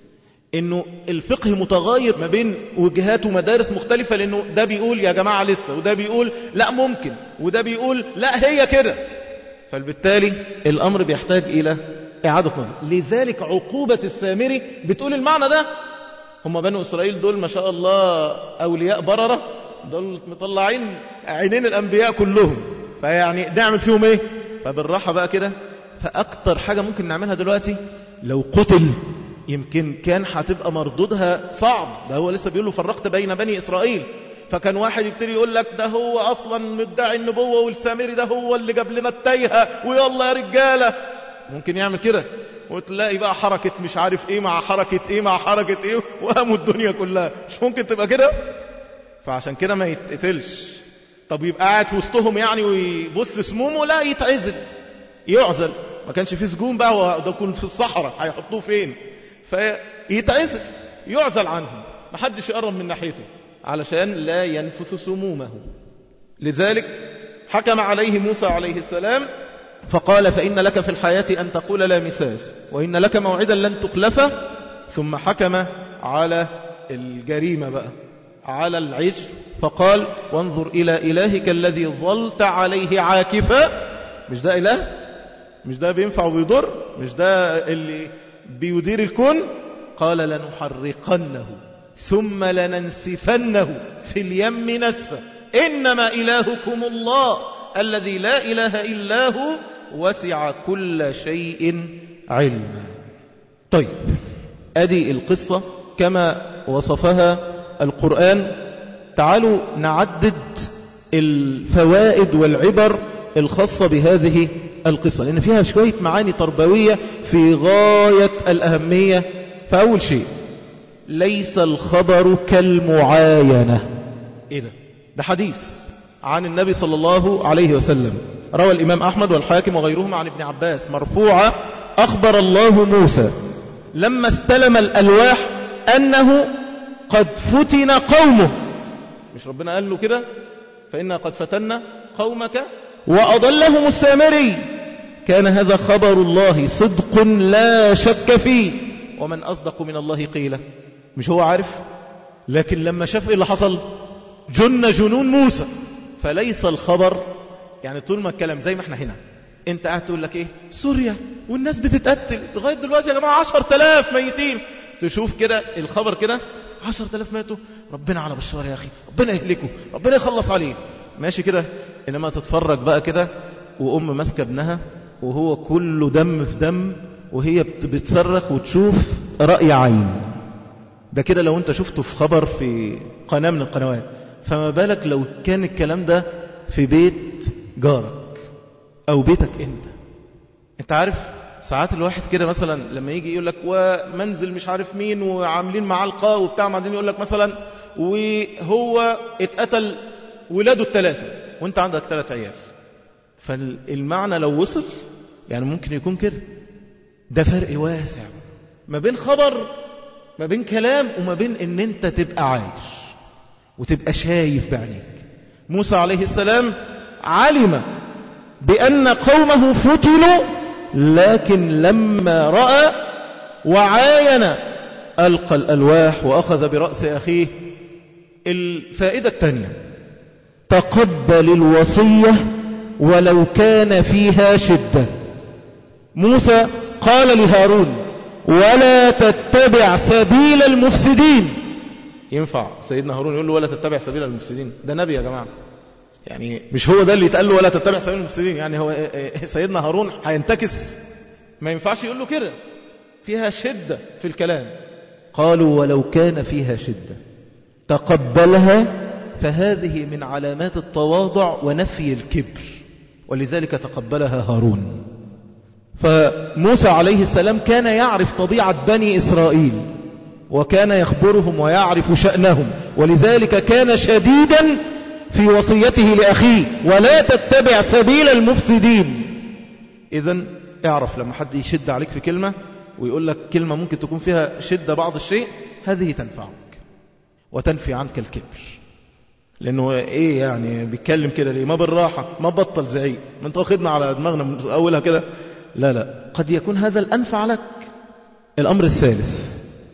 انه الفقه متغير ما بين وجهات ومدارس مختلفة لانه ده بيقول يا جماعة لسه وده بيقول لا ممكن وده بيقول لا هي كده فبالتالي الامر بيحتاج الى إعادة نظر لذلك عقوبة السامري بتقول المعنى ده هم بنو إسرائيل دول ما شاء الله أولياء بررة دول مطلعين عينين الأنبياء كلهم فيعني نعمل فيهم إيه فبالراحة بقى كده فأكتر حاجة ممكن نعملها دلوقتي لو قتل يمكن كان هتبقى مردودها صعب ده هو لسه بيقول له فرقت بين بني إسرائيل فكان واحد يبتدي يقول لك ده هو أصلا مدعي النبوة والسامري ده هو اللي جاب لنا التايهة ويلا يا رجالة ممكن يعمل كده وتلاقي بقى حركة مش عارف ايه مع حركة ايه مع حركة ايه وهموا الدنيا كلها مش ممكن تبقى كده فعشان كده ما يتقتلش طب يبقى قاعد في وسطهم يعني ويبص سمومه لا يتعزل يعزل ما كانش فيه سجون بقى وده كنت في الصحراء هيحطوه فين فيتعزل يعزل عنهم ما حدش يقرب من ناحيته علشان لا ينفث سمومه لذلك حكم عليه موسى عليه السلام فقال فإن لك في الحياة أن تقول لا مساس وإن لك موعدا لن تخلفه ثم حكم على الجريمة بقى على العجل فقال وانظر إلى إلهك الذي ظلت عليه عاكفا مش ده إله مش ده بينفع وبيضر مش ده اللي بيدير الكون قال لنحرقنه ثم لننسفنه في اليم نسفا إنما إلهكم الله الذي لا إله إلا هو وسع كل شيء علما طيب أدي القصة كما وصفها القرآن تعالوا نعدد الفوائد والعبر الخاصة بهذه القصة لأن فيها شوية معاني تربوية في غاية الأهمية فأول شيء ليس الخبر كالمعاينة إيه ده؟ ده حديث عن النبي صلى الله عليه وسلم روى الإمام أحمد والحاكم وغيرهم عن ابن عباس مرفوعة أخبر الله موسى لما استلم الألواح أنه قد فتن قومه مش ربنا قال له كده فإنا قد فتنا قومك وأضلهم السامري كان هذا خبر الله صدق لا شك فيه ومن أصدق من الله قيلا مش هو عارف لكن لما شاف إيه اللي حصل جن جنون موسى فليس الخبر يعني طول ما الكلام زي ما احنا هنا انت قاعد تقول لك ايه سوريا والناس بتتقتل لغاية دلوقتي يا جماعة عشر تلاف ميتين تشوف كده الخبر كده عشر تلاف ماتوا ربنا على بشار يا اخي ربنا يهلكه ربنا يخلص عليه ماشي كده انما تتفرج بقى كده وام ماسكه ابنها وهو كله دم في دم وهي بتصرخ وتشوف رأي عين ده كده لو انت شفته في خبر في قناة من القنوات فما بالك لو كان الكلام ده في بيت جارك او بيتك انت انت عارف ساعات الواحد كده مثلا لما يجي يقول لك ومنزل مش عارف مين وعاملين معاه القاء وبتاع بعدين يقول لك مثلا وهو اتقتل ولاده الثلاثه وانت عندك ثلاث عيال فالمعنى لو وصل يعني ممكن يكون كده ده فرق واسع ما بين خبر ما بين كلام وما بين ان انت تبقى عايش وتبقى شايف بعينيك موسى عليه السلام علم بأن قومه فتنوا لكن لما رأى وعاين ألقى الألواح وأخذ برأس أخيه الفائدة الثانية تقبل الوصية ولو كان فيها شدة موسى قال لهارون ولا تتبع سبيل المفسدين ينفع سيدنا هارون يقول له ولا تتبع سبيل المفسدين ده نبي يا جماعة يعني مش هو ده اللي يتقال له ولا تتبع سبيل المفسدين يعني هو سيدنا هارون هينتكس ما ينفعش يقول له كده فيها شدة في الكلام قالوا ولو كان فيها شدة تقبلها فهذه من علامات التواضع ونفي الكبر ولذلك تقبلها هارون فموسى عليه السلام كان يعرف طبيعة بني إسرائيل وكان يخبرهم ويعرف شأنهم ولذلك كان شديدا في وصيته لأخيه ولا تتبع سبيل المفسدين إذا اعرف لما حد يشد عليك في كلمة ويقول لك كلمة ممكن تكون فيها شدة بعض الشيء هذه تنفعك وتنفي عنك الكبر لأنه إيه يعني بيتكلم كده ليه ما بالراحة ما بطل زعيق ما انت واخدنا على دماغنا من أولها كده لا لا قد يكون هذا الأنفع لك الأمر الثالث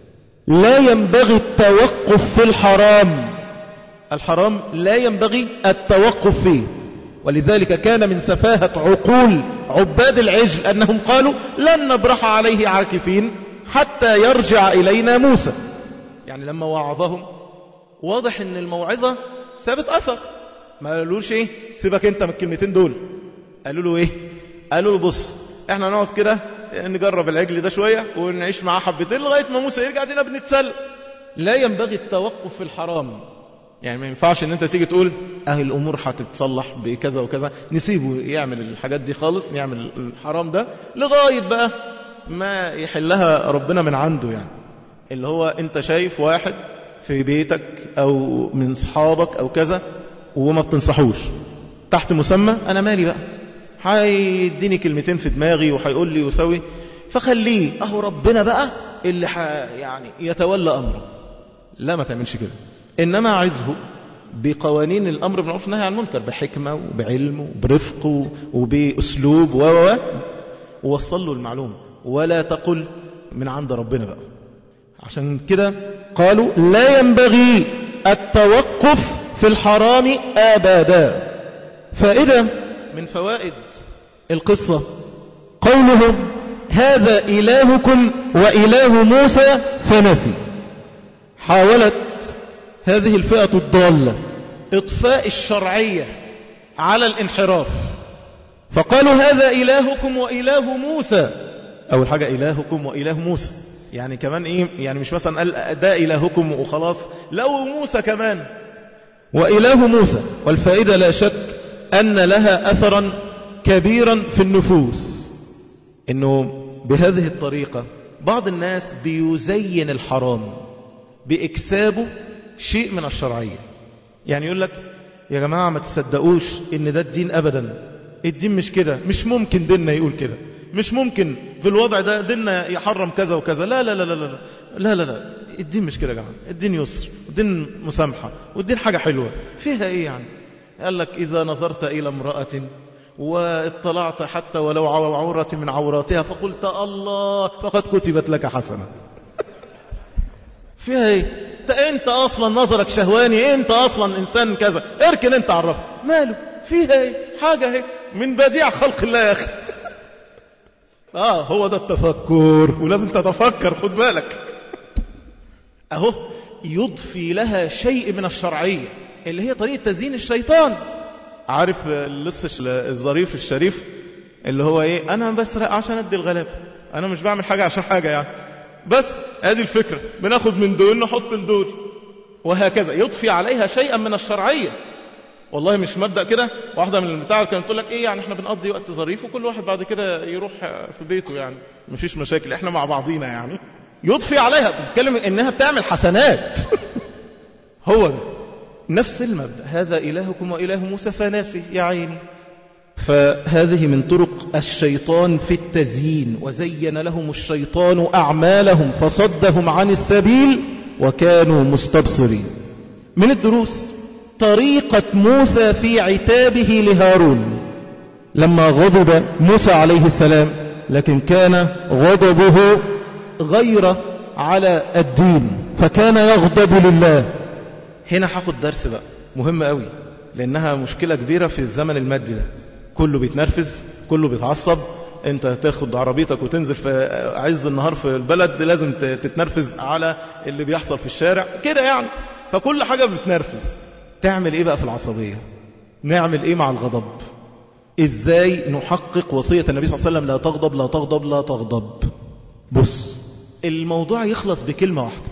لا ينبغي التوقف في الحرام الحرام لا ينبغي التوقف فيه ولذلك كان من سفاهة عقول عباد العجل أنهم قالوا لن نبرح عليه عاكفين حتى يرجع إلينا موسى يعني لما وعظهم واضح ان الموعظة سابت أثر ما قالوش ايه سيبك انت من الكلمتين دول قالوا له ايه قالوا له بص احنا نقعد كده نجرب العجل ده شوية ونعيش معاه حبتين لغاية ما موسى يرجع دينا بنتسلق لا ينبغي التوقف في الحرام يعني ما ينفعش ان انت تيجي تقول اهي الامور هتتصلح بكذا وكذا نسيبه يعمل الحاجات دي خالص يعمل الحرام ده لغاية بقى ما يحلها ربنا من عنده يعني اللي هو انت شايف واحد في بيتك او من صحابك او كذا وما بتنصحوش تحت مسمى انا مالي بقى هيديني كلمتين في دماغي وهيقول لي وسوي فخليه اهو ربنا بقى اللي ح يعني يتولى امره لا ما تعملش كده انما عظه بقوانين الامر بالمعروف والنهي عن المنكر بحكمه وبعلم وبرفق وباسلوب و و ووصل له المعلومه ولا تقل من عند ربنا بقى عشان كده قالوا لا ينبغي التوقف في الحرام ابدا فائده من فوائد القصه قولهم هذا الهكم واله موسى فنسي حاولت هذه الفئة الضالة إطفاء الشرعية على الانحراف فقالوا هذا إلهكم وإله موسى أول حاجة إلهكم وإله موسى يعني كمان إيه يعني مش مثلا قال ده إلهكم وخلاص لو موسى كمان وإله موسى والفائدة لا شك أن لها أثرا كبيرا في النفوس إنه بهذه الطريقة بعض الناس بيزين الحرام بإكسابه شيء من الشرعية يعني يقول لك يا جماعة ما تصدقوش ان ده الدين ابدا الدين مش كده مش ممكن ديننا يقول كده مش ممكن في الوضع ده ديننا يحرم كذا وكذا لا لا لا لا لا لا لا, لا. الدين مش كده يا جماعة الدين يسر الدين مسامحة والدين حاجة حلوة فيها ايه يعني قال لك اذا نظرت الى امرأة واطلعت حتى ولو عورة من عوراتها فقلت الله فقد كتبت لك حسنة فيها ايه انت انت اصلا نظرك شهواني انت اصلا انسان كذا اركن انت عرف ماله فيها ايه حاجة اهي من بديع خلق الله يا اخي اه هو ده التفكر ولازم تتفكر خد بالك اهو يضفي لها شيء من الشرعية اللي هي طريقة تزيين الشيطان عارف اللص الظريف الشريف اللي هو ايه انا بسرق عشان ادي الغلابة انا مش بعمل حاجة عشان حاجة يعني بس ادي الفكرة بناخد من دول نحط لدول وهكذا يضفي عليها شيئا من الشرعية والله مش مبدأ كده واحدة من البتاع كانت تقول لك ايه يعني احنا بنقضي وقت ظريف وكل واحد بعد كده يروح في بيته يعني مفيش مشاكل احنا مع بعضينا يعني يضفي عليها بتتكلم انها بتعمل حسنات هو ده نفس المبدأ هذا إلهكم وإله موسى فناسي يا عيني فهذه من طرق الشيطان في التزيين وزين لهم الشيطان أعمالهم فصدهم عن السبيل وكانوا مستبصرين من الدروس طريقة موسى في عتابه لهارون لما غضب موسى عليه السلام لكن كان غضبه غير على الدين فكان يغضب لله هنا هاخد درس بقى مهم قوي لأنها مشكلة كبيرة في الزمن المادي ده كله بيتنرفز كله بيتعصب انت تاخد عربيتك وتنزل في عز النهار في البلد لازم تتنرفز على اللي بيحصل في الشارع كده يعني فكل حاجة بتنرفز تعمل ايه بقى في العصبية نعمل ايه مع الغضب ازاي نحقق وصية النبي صلى الله عليه وسلم لا تغضب لا تغضب لا تغضب بص الموضوع يخلص بكلمة واحدة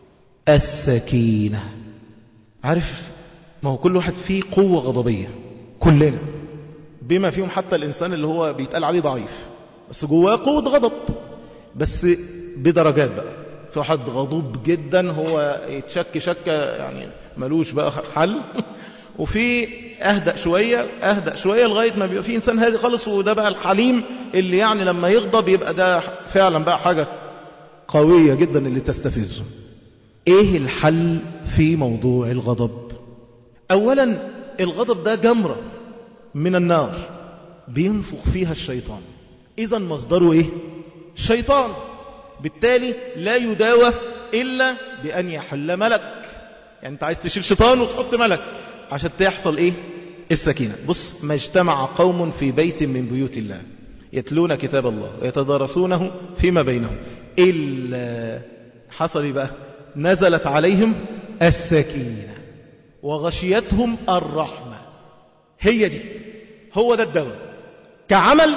السكينة عارف ما هو كل واحد فيه قوة غضبية كلنا بما فيهم حتى الإنسان اللي هو بيتقال عليه ضعيف بس جواه قوة غضب بس بدرجات بقى في واحد غضوب جدا هو يتشك شكة يعني ملوش بقى حل وفي أهدأ شوية أهدأ شوية لغاية ما بيبقى في إنسان هادي خالص وده بقى الحليم اللي يعني لما يغضب يبقى ده فعلا بقى حاجة قوية جدا اللي تستفزه ايه الحل في موضوع الغضب اولا الغضب ده جمرة من النار بينفخ فيها الشيطان اذا مصدره ايه شيطان بالتالي لا يداوى الا بان يحل ملك يعني انت عايز تشيل شيطان وتحط ملك عشان تحصل ايه السكينة بص ما اجتمع قوم في بيت من بيوت الله يتلون كتاب الله ويتدارسونه فيما بينهم إلا حصل إيه بقى نزلت عليهم السكينة وغشيتهم الرحمة هي دي هو ده الدواء كعمل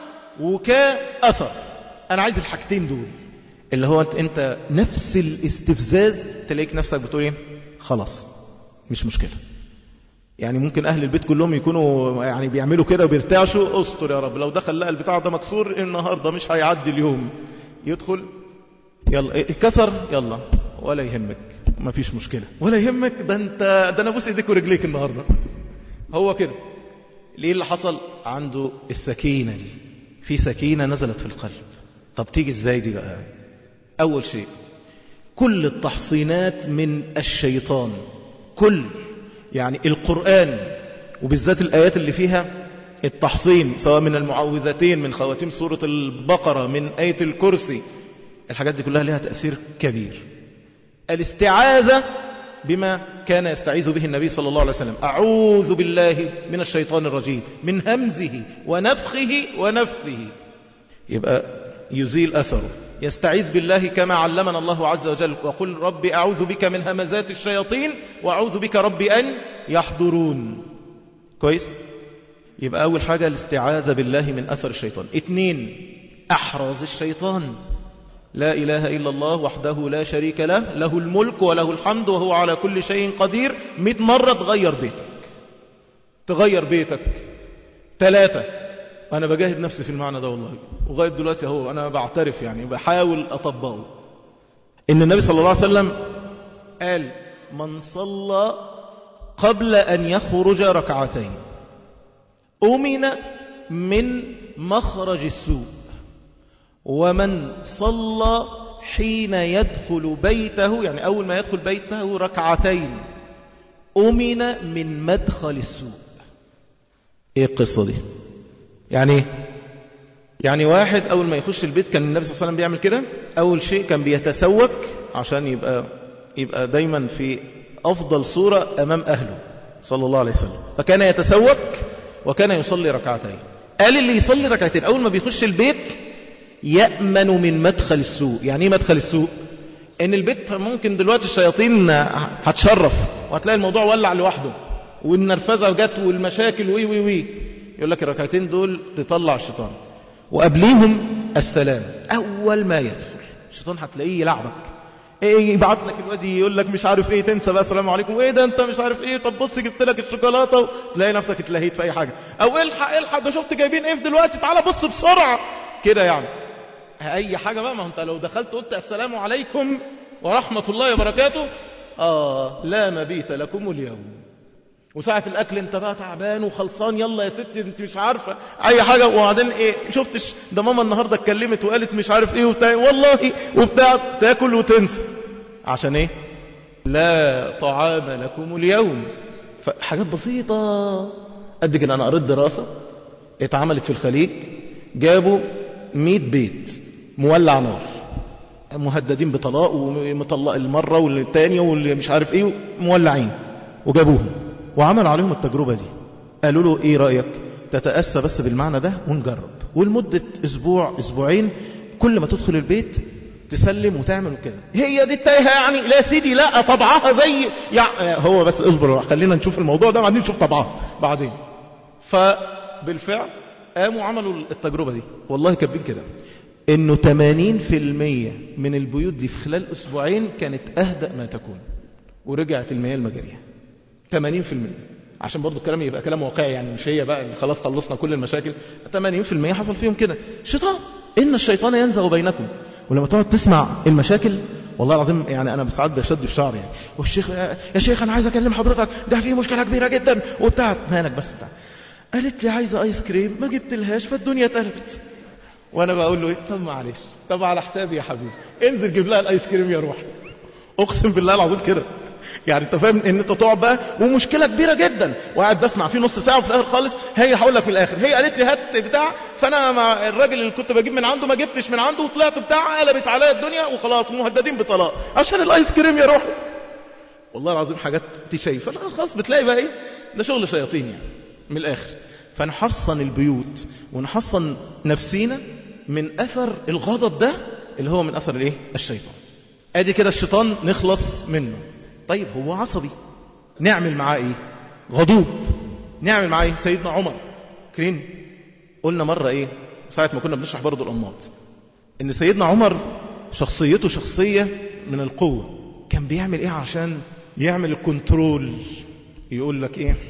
وكأثر أنا عايز الحاجتين دول اللي هو أنت نفس الاستفزاز تلاقيك نفسك بتقول ايه خلاص مش مشكلة يعني ممكن أهل البيت كلهم يكونوا يعني بيعملوا كده وبيرتعشوا استر يا رب لو دخل لقى البتاع ده مكسور النهاردة مش هيعدي اليوم يدخل يلا اتكسر يلا ولا يهمك ما فيش مشكلة ولا يهمك ده انت ده انا بوس ايديك ورجليك النهاردة هو كده ليه اللي حصل عنده السكينة دي في سكينة نزلت في القلب طب تيجي ازاي دي بقى اول شيء كل التحصينات من الشيطان كل يعني القرآن وبالذات الآيات اللي فيها التحصين سواء من المعوذتين من خواتيم سورة البقرة من آية الكرسي الحاجات دي كلها لها تأثير كبير الاستعاذة بما كان يستعيذ به النبي صلى الله عليه وسلم أعوذ بالله من الشيطان الرجيم من همزه ونفخه ونفثه يبقى يزيل أثره يستعيذ بالله كما علمنا الله عز وجل وقل رب أعوذ بك من همزات الشياطين وأعوذ بك رب أن يحضرون كويس يبقى أول حاجة الاستعاذة بالله من أثر الشيطان اثنين أحراز الشيطان لا إله إلا الله وحده لا شريك له له الملك وله الحمد وهو على كل شيء قدير مئة مرة تغير بيتك تغير بيتك ثلاثة أنا بجاهد نفسي في المعنى ده والله وغاية دلوقتي هو أنا بعترف يعني بحاول أطبقه إن النبي صلى الله عليه وسلم قال من صلى قبل أن يخرج ركعتين أمن من مخرج السوء ومن صلى حين يدخل بيته يعني أول ما يدخل بيته ركعتين أمن من مدخل السوء إيه القصة دي يعني ايه يعني واحد أول ما يخش البيت كان النبي صلى الله عليه وسلم بيعمل كده أول شيء كان بيتسوك عشان يبقى يبقى دايما في أفضل صورة أمام أهله صلى الله عليه وسلم فكان يتسوك وكان يصلي ركعتين قال اللي يصلي ركعتين أول ما بيخش البيت يأمن من مدخل السوء يعني ايه مدخل السوء ان البيت ممكن دلوقتي الشياطين هتشرف وهتلاقي الموضوع ولع لوحده والنرفزة جت والمشاكل وي وي وي يقول لك الركعتين دول تطلع الشيطان وقبليهم السلام اول ما يدخل الشيطان هتلاقيه يلعبك ايه يبعت لك الواد يقول لك مش عارف ايه تنسى بقى السلام عليكم وايه ده انت مش عارف ايه طب بص جبت لك الشوكولاته تلاقي نفسك اتلهيت في اي حاجه او الحق الحق ده شفت جايبين ايه دلوقتي تعالى بص بسرعه كده يعني اي حاجه بقى ما انت لو دخلت قلت السلام عليكم ورحمه الله وبركاته اه لا مبيت لكم اليوم وساعة الأكل أنت بقى تعبان وخلصان يلا يا ستي أنت مش عارفة أي حاجة وبعدين إيه شفتش ده ماما النهاردة اتكلمت وقالت مش عارف إيه وبتاع والله وبتاع تاكل وتنسى عشان إيه لا طعام لكم اليوم حاجات بسيطة قد كده أنا قريت دراسة اتعملت في الخليج جابوا 100 بيت مولع نار مهددين بطلاق ومطلق المرة والتانية واللي مش عارف ايه مولعين وجابوهم وعملوا عليهم التجربة دي قالوا له ايه رأيك تتأسى بس بالمعنى ده ونجرب ولمدة اسبوع اسبوعين كل ما تدخل البيت تسلم وتعمل وكده هي دي التايهة يعني لا سيدي لا طبعها زي يعني هو بس اصبر خلينا نشوف الموضوع ده بعدين نشوف طبعها بعدين فبالفعل قاموا عملوا التجربة دي والله كاتبين كده انه 80% من البيوت دي في خلال اسبوعين كانت اهدأ ما تكون ورجعت المياه المجارية 80% عشان برضو الكلام يبقى كلام واقعي يعني مش هي بقى خلاص خلصنا كل المشاكل 80% حصل فيهم كده شيطان ان الشيطان ينزغ بينكم ولما تقعد تسمع المشاكل والله العظيم يعني انا ساعات بشد في شعري يعني والشيخ يا شيخ انا عايز اكلم حضرتك ده في مشكله كبيره جدا وبتاع مالك بس بتاع قالت لي عايزه ايس كريم ما جبت لهاش فالدنيا اتقلبت وانا بقول له ايه طب معلش طب على حسابي يا حبيبي انزل جيب لها الايس كريم يا روحي اقسم بالله العظيم كده يعني انت فاهم ان انت تقعد بقى ومشكله كبيره جدا وقاعد بسمع فيه نص ساعه وفي الاخر خالص هي هقول لك في الاخر هي قالت لي هات بتاع فانا مع الراجل اللي كنت بجيب من عنده ما جبتش من عنده وطلعت بتاع قلبت عليا الدنيا وخلاص مهددين بطلاق عشان الايس كريم يا روحي والله العظيم حاجات تشايف خلاص بتلاقي بقى ايه ده شغل شياطين يعني من الاخر فنحصن البيوت ونحصن نفسينا من اثر الغضب ده اللي هو من اثر الايه الشيطان ادي كده الشيطان نخلص منه طيب هو عصبي نعمل معاه ايه غضوب نعمل معاه ايه سيدنا عمر كرين قلنا مرة ايه ساعة ما كنا بنشرح برضو الأنماط ان سيدنا عمر شخصيته شخصية من القوة كان بيعمل ايه عشان يعمل الكنترول يقول لك ايه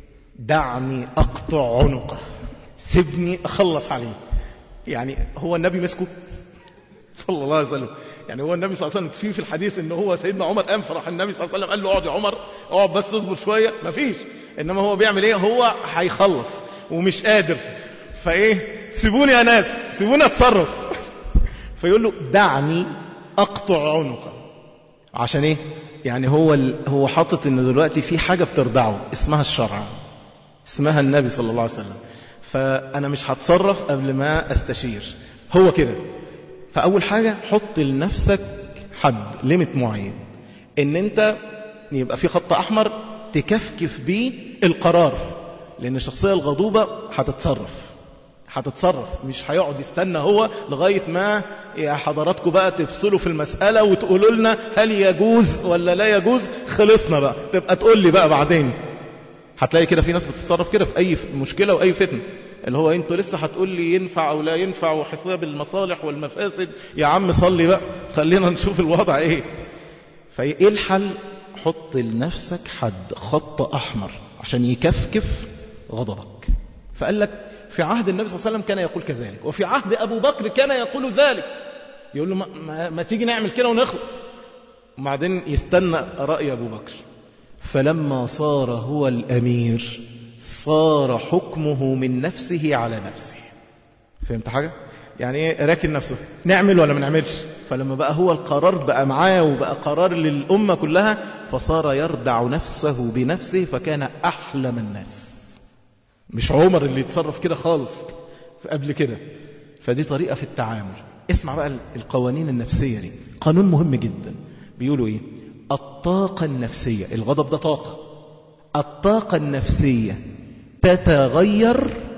دعني اقطع عنقه سيبني اخلص عليه يعني هو النبي مسكه صلى الله عليه وسلم يعني هو النبي صلى الله عليه وسلم في في الحديث ان هو سيدنا عمر قام فرح النبي صلى الله عليه وسلم قال له اقعد يا عمر اقعد بس اصبر شويه مفيش انما هو بيعمل ايه هو هيخلص ومش قادر فايه سيبوني يا ناس سيبوني اتصرف فيقول له دعني اقطع عنقه عشان ايه يعني هو ال... هو حاطط ان دلوقتي في حاجه بتردعه اسمها الشرع اسمها النبي صلى الله عليه وسلم فانا مش هتصرف قبل ما استشير هو كده فأول حاجة حط لنفسك حد ليميت معين ان انت يبقى في خط احمر تكفكف بيه القرار لان الشخصية الغضوبة هتتصرف هتتصرف مش هيقعد يستنى هو لغاية ما يا حضراتكم بقى تفصلوا في المسألة وتقولوا لنا هل يجوز ولا لا يجوز خلصنا بقى تبقى تقول لي بقى بعدين هتلاقي كده في ناس بتتصرف كده في اي مشكلة واي فتنة اللي هو انتوا لسه هتقول لي ينفع او لا ينفع وحساب المصالح والمفاسد يا عم صلي بقى خلينا نشوف الوضع ايه فايه الحل حط لنفسك حد خط احمر عشان يكفكف غضبك فقال لك في عهد النبي صلى الله عليه وسلم كان يقول كذلك وفي عهد ابو بكر كان يقول ذلك يقول له ما, ما, ما تيجي نعمل كده ونخلص وبعدين يستنى رأي ابو بكر فلما صار هو الامير صار حكمه من نفسه على نفسه فهمت حاجة؟ يعني ايه راكن نفسه نعمل ولا ما نعملش فلما بقى هو القرار بقى معاه وبقى قرار للأمة كلها فصار يردع نفسه بنفسه فكان أحلم الناس مش عمر اللي يتصرف كده خالص قبل كده فدي طريقة في التعامل اسمع بقى القوانين النفسية دي قانون مهم جدا بيقولوا ايه الطاقة النفسية الغضب ده طاقة الطاقة النفسية تتغير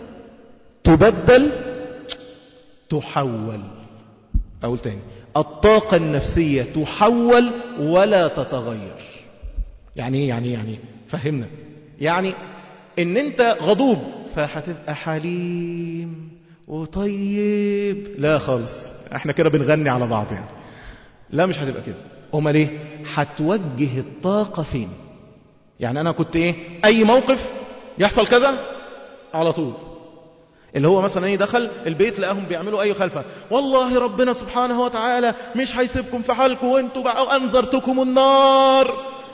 تبدل تحول أقول تاني الطاقة النفسية تحول ولا تتغير يعني ايه يعني يعني فهمنا يعني ان انت غضوب فهتبقى حليم وطيب لا خالص احنا كده بنغني على بعض يعني لا مش هتبقى كده امال ايه هتوجه الطاقة فين يعني انا كنت ايه اي موقف يحصل كذا على طول اللي هو مثلا ايه دخل البيت لقاهم بيعملوا اي خلفه والله ربنا سبحانه وتعالى مش هيسيبكم في حالكم وانتوا بقى انذرتكم النار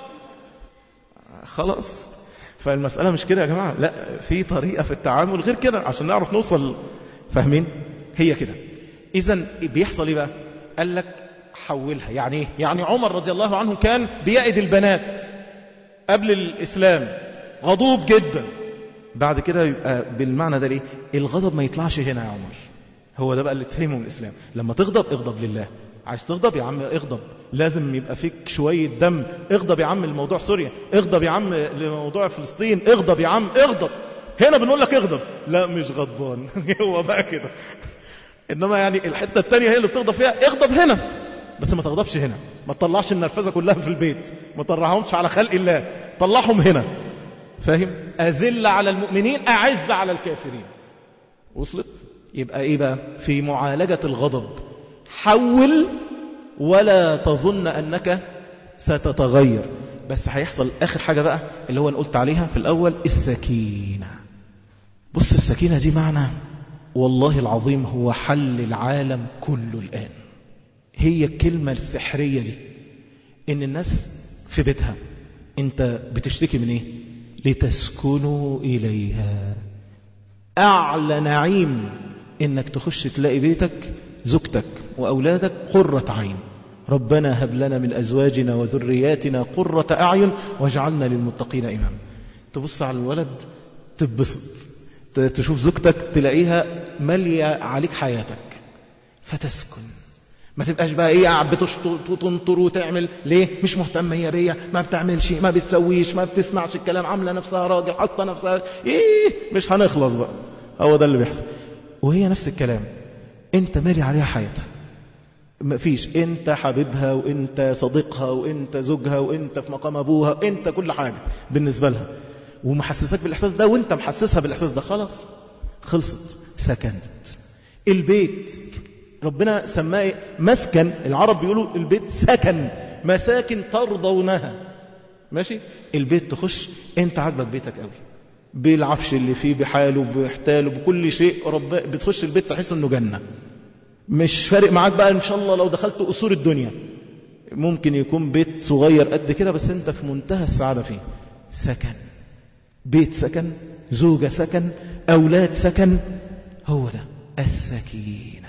خلاص فالمسألة مش كده يا جماعة لا في طريقة في التعامل غير كده عشان نعرف نوصل فاهمين هي كده اذا بيحصل ايه بقى قال لك حولها يعني ايه يعني عمر رضي الله عنه كان بيأد البنات قبل الإسلام غضوب جدا بعد كده يبقى بالمعنى ده ليه الغضب ما يطلعش هنا يا عمر هو ده بقى اللي تفهمه من الإسلام لما تغضب اغضب لله عايز تغضب يا عم اغضب لازم يبقى فيك شوية دم اغضب يا عم لموضوع سوريا اغضب يا عم لموضوع فلسطين اغضب يا عم اغضب هنا بنقول لك اغضب لا مش غضبان هو بقى كده انما يعني الحتة التانية هي اللي بتغضب فيها اغضب هنا بس ما تغضبش هنا ما تطلعش النرفزة كلها في البيت ما تطلعهمش على خلق الله طلعهم هنا فاهم أذل على المؤمنين أعز على الكافرين وصلت يبقى ايه بقى في معالجة الغضب حول ولا تظن أنك ستتغير بس هيحصل آخر حاجة بقى اللي هو أنا قلت عليها في الأول السكينة بص السكينة دي معنى والله العظيم هو حل العالم كله الآن هي الكلمة السحرية دي إن الناس في بيتها أنت بتشتكي من إيه لتسكنوا إليها أعلى نعيم إنك تخش تلاقي بيتك زوجتك وأولادك قرة عين ربنا هب لنا من أزواجنا وذرياتنا قرة أعين واجعلنا للمتقين إماما تبص على الولد تبسط تشوف زوجتك تلاقيها مالية عليك حياتك فتسكن ما تبقاش بقى ايه قاعد بتنطر وتعمل ليه مش مهتمه هي بيا ما بتعملش ما بتسويش ما بتسمعش الكلام عامله نفسها راجل حاطه نفسها ايه مش هنخلص بقى هو ده اللي بيحصل وهي نفس الكلام انت مالي عليها حياتها ما فيش انت حبيبها وانت صديقها وانت زوجها وانت في مقام ابوها انت كل حاجة بالنسبة لها ومحسسك بالاحساس ده وانت محسسها بالاحساس ده خلاص خلصت سكنت البيت ربنا سماه مسكن العرب بيقولوا البيت سكن مساكن ترضونها ماشي البيت تخش انت عاجبك بيتك قوي بالعفش اللي فيه بحاله بحتاله بكل شيء رب بتخش البيت تحس انه جنة مش فارق معاك بقى ان شاء الله لو دخلت قصور الدنيا ممكن يكون بيت صغير قد كده بس انت في منتهى السعادة فيه سكن بيت سكن زوجة سكن اولاد سكن هو ده السكينة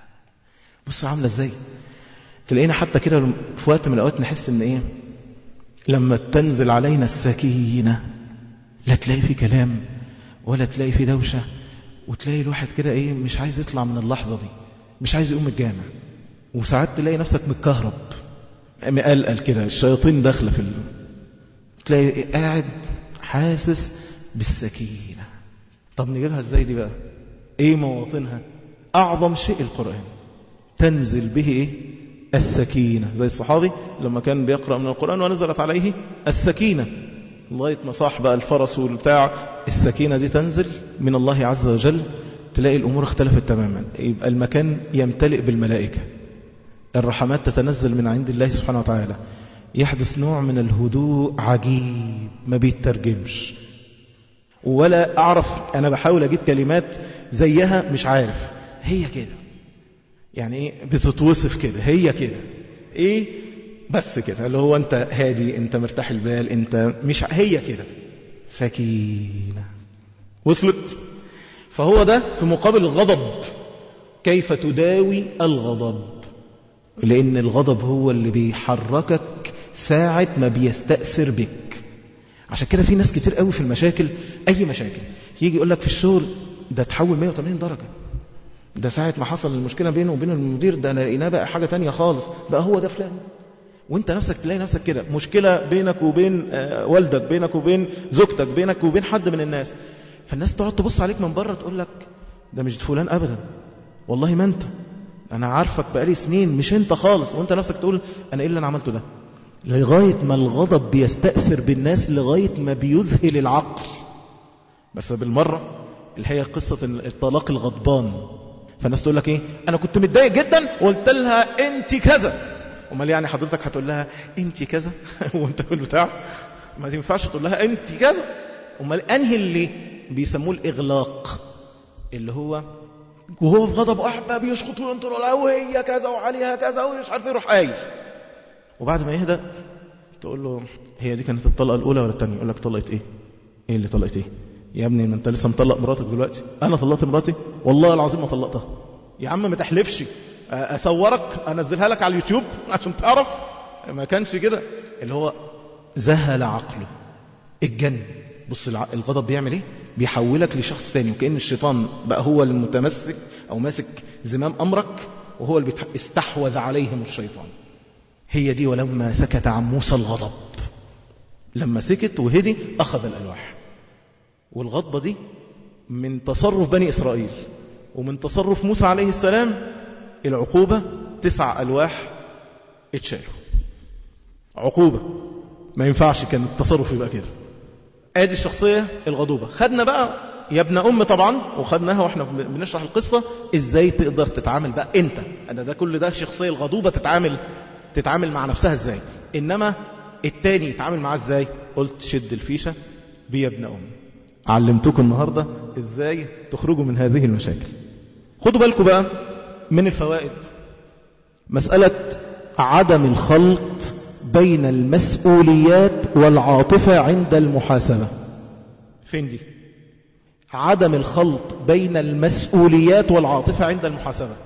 بص عاملة ازاي تلاقينا حتى كده في وقت من الاوقات نحس ان ايه لما تنزل علينا السكينة لا تلاقي في كلام ولا تلاقي في دوشة وتلاقي الواحد كده ايه مش عايز يطلع من اللحظة دي مش عايز يقوم الجامع وساعات تلاقي نفسك متكهرب مقلقل كده الشياطين داخله في ال... تلاقي قاعد حاسس بالسكينة طب نجيبها ازاي دي بقى ايه مواطنها اعظم شيء القرآن تنزل به ايه السكينة زي الصحابي لما كان بيقرأ من القرآن ونزلت عليه السكينة لغاية ما صاح بقى الفرس والبتاع السكينة دي تنزل من الله عز وجل تلاقي الأمور اختلفت تماما يبقى المكان يمتلئ بالملائكة الرحمات تتنزل من عند الله سبحانه وتعالى يحدث نوع من الهدوء عجيب ما بيترجمش ولا أعرف أنا بحاول أجيب كلمات زيها مش عارف هي كده يعني ايه بتتوصف كده هي كده ايه بس كده اللي هو انت هادي انت مرتاح البال انت مش هي كده سكينة وصلت فهو ده في مقابل الغضب كيف تداوي الغضب لأن الغضب هو اللي بيحركك ساعة ما بيستأثر بك عشان كده في ناس كتير قوي في المشاكل أي مشاكل يجي يقول لك في الشغل ده تحول 180 درجة ده ساعة ما حصل المشكلة بينه وبين المدير ده لقيناه بقى حاجة تانية خالص بقى هو ده فلان وانت نفسك تلاقي نفسك كده مشكلة بينك وبين والدك بينك وبين زوجتك بينك وبين حد من الناس فالناس تقعد تبص عليك من بره تقول لك ده مش فلان ابدا والله ما انت انا عارفك بقالي سنين مش انت خالص وانت نفسك تقول انا ايه اللي انا عملته ده لغاية ما الغضب بيستأثر بالناس لغاية ما بيذهل العقل بس بالمرة اللي هي قصة الطلاق الغضبان فالناس تقول لك ايه انا كنت متضايق جدا وقلت لها انت كذا امال يعني حضرتك هتقول لها انت كذا وانت في البتاع ما ينفعش تقول لها انت كذا امال انهي اللي بيسموه الاغلاق اللي هو وهو في غضب واحد بيشخط وينطر وهي كذا وعليها كذا ومش عارف يروح قايل وبعد ما يهدى تقول له هي دي كانت الطلقه الاولى ولا الثانيه يقول لك طلقت ايه ايه اللي طلقت ايه يا ابني ما انت لسه مطلق مراتك دلوقتي انا طلقت مراتي والله العظيم ما طلقتها يا عم ما تحلفش اصورك انزلها لك على اليوتيوب عشان تعرف ما كانش كده اللي هو ذهل عقله الجن بص الغضب بيعمل ايه بيحولك لشخص ثاني وكأن الشيطان بقى هو المتمسك او ماسك زمام امرك وهو اللي استحوذ عليهم الشيطان هي دي ولما سكت عن موسى الغضب لما سكت وهدي أخذ الألواح والغضبة دي من تصرف بني إسرائيل ومن تصرف موسى عليه السلام العقوبة تسع ألواح اتشالوا عقوبة ما ينفعش كان التصرف يبقى كده ادي الشخصية الغضوبة خدنا بقى يا ابن أم طبعا وخدناها واحنا بنشرح القصة ازاي تقدر تتعامل بقى انت انا ده كل ده الشخصية الغضوبة تتعامل تتعامل مع نفسها ازاي انما التاني يتعامل معاه ازاي قلت شد الفيشة بيا ابن أم علمتكم النهاردة ازاي تخرجوا من هذه المشاكل خدوا بالكم بقى من الفوائد مسألة عدم الخلط بين المسؤوليات والعاطفة عند المحاسبة فين دي عدم الخلط بين المسؤوليات والعاطفة عند المحاسبة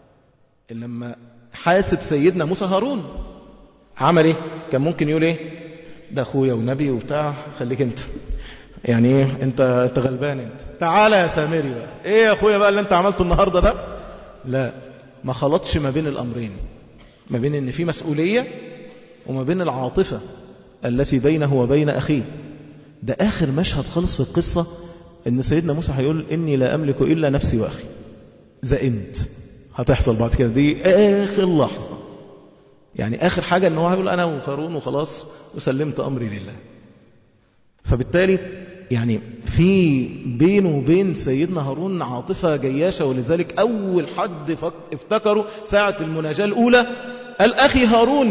لما حاسب سيدنا موسى هارون عمل ايه كان ممكن يقول ايه ده اخويا ونبي وبتاع خليك انت يعني ايه انت انت غلبان انت تعالى يا سامري بقى ايه يا اخويا بقى اللي انت عملته النهارده ده لا ما خلطش ما بين الامرين ما بين ان في مسؤوليه وما بين العاطفه التي بينه وبين اخيه ده اخر مشهد خلص في القصه ان سيدنا موسى هيقول اني لا املك الا نفسي واخي زئمت هتحصل بعد كده دي اخر لحظه يعني اخر حاجه ان هو هيقول انا وقارون وخلاص وسلمت امري لله فبالتالي يعني في بينه وبين سيدنا هارون عاطفة جياشة ولذلك أول حد افتكروا ساعة المناجاة الأولى قال أخي هارون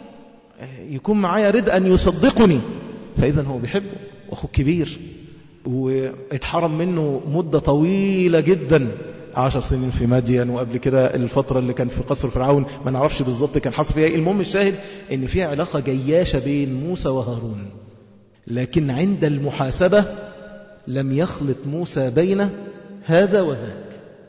يكون معايا رد أن يصدقني فإذا هو بيحبه وأخوه كبير واتحرم منه مدة طويلة جدا عشر سنين في مدين وقبل كده الفترة اللي كان في قصر فرعون ما نعرفش بالظبط كان حصل فيها ايه المهم الشاهد ان في علاقة جياشة بين موسى وهارون لكن عند المحاسبة لم يخلط موسى بين هذا وذاك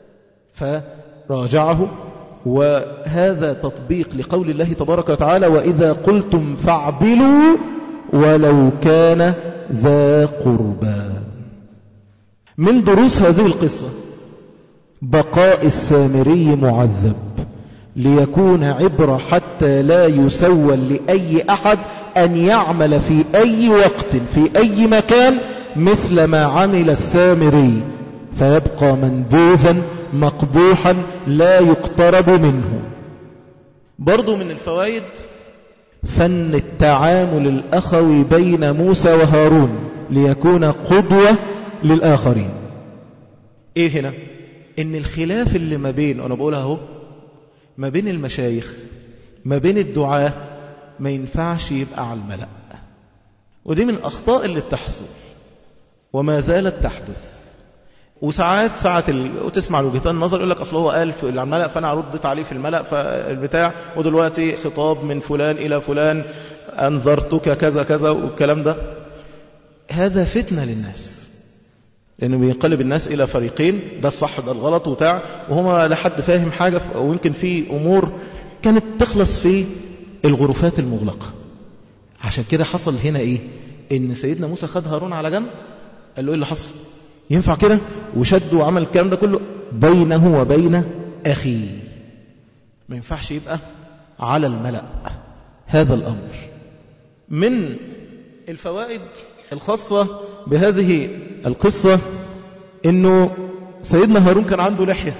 فراجعه وهذا تطبيق لقول الله تبارك وتعالى وإذا قلتم فاعدلوا ولو كان ذا قربى من دروس هذه القصة بقاء السامري معذب ليكون عبرة حتى لا يسول لأي أحد أن يعمل في أي وقت في أي مكان مثل ما عمل السامري فيبقى منبوذا مقبوحا لا يقترب منه برضو من الفوائد فن التعامل الأخوي بين موسى وهارون ليكون قدوة للآخرين ايه هنا ان الخلاف اللي ما بين انا بقولها اهو ما بين المشايخ ما بين الدعاة ما ينفعش يبقى على الملأ ودي من الأخطاء اللي بتحصل وما زالت تحدث وساعات ساعة ال... وتسمع الوجهتان النظر يقول لك أصل هو قال في الملأ فأنا ردت عليه في الملأ فالبتاع ودلوقتي خطاب من فلان إلى فلان أنذرتك كذا كذا والكلام ده هذا فتنة للناس لأنه بينقلب الناس إلى فريقين ده الصح ده الغلط وتاع وهما لا حد فاهم حاجة ويمكن في أمور كانت تخلص في الغرفات المغلقة عشان كده حصل هنا إيه إن سيدنا موسى خد هارون على جنب قال له إيه اللي حصل ينفع كده وشد وعمل الكلام ده كله بينه وبين أخيه ما ينفعش يبقى على الملأ هذا الأمر من الفوائد الخاصة بهذه القصة انه سيدنا هارون كان عنده لحية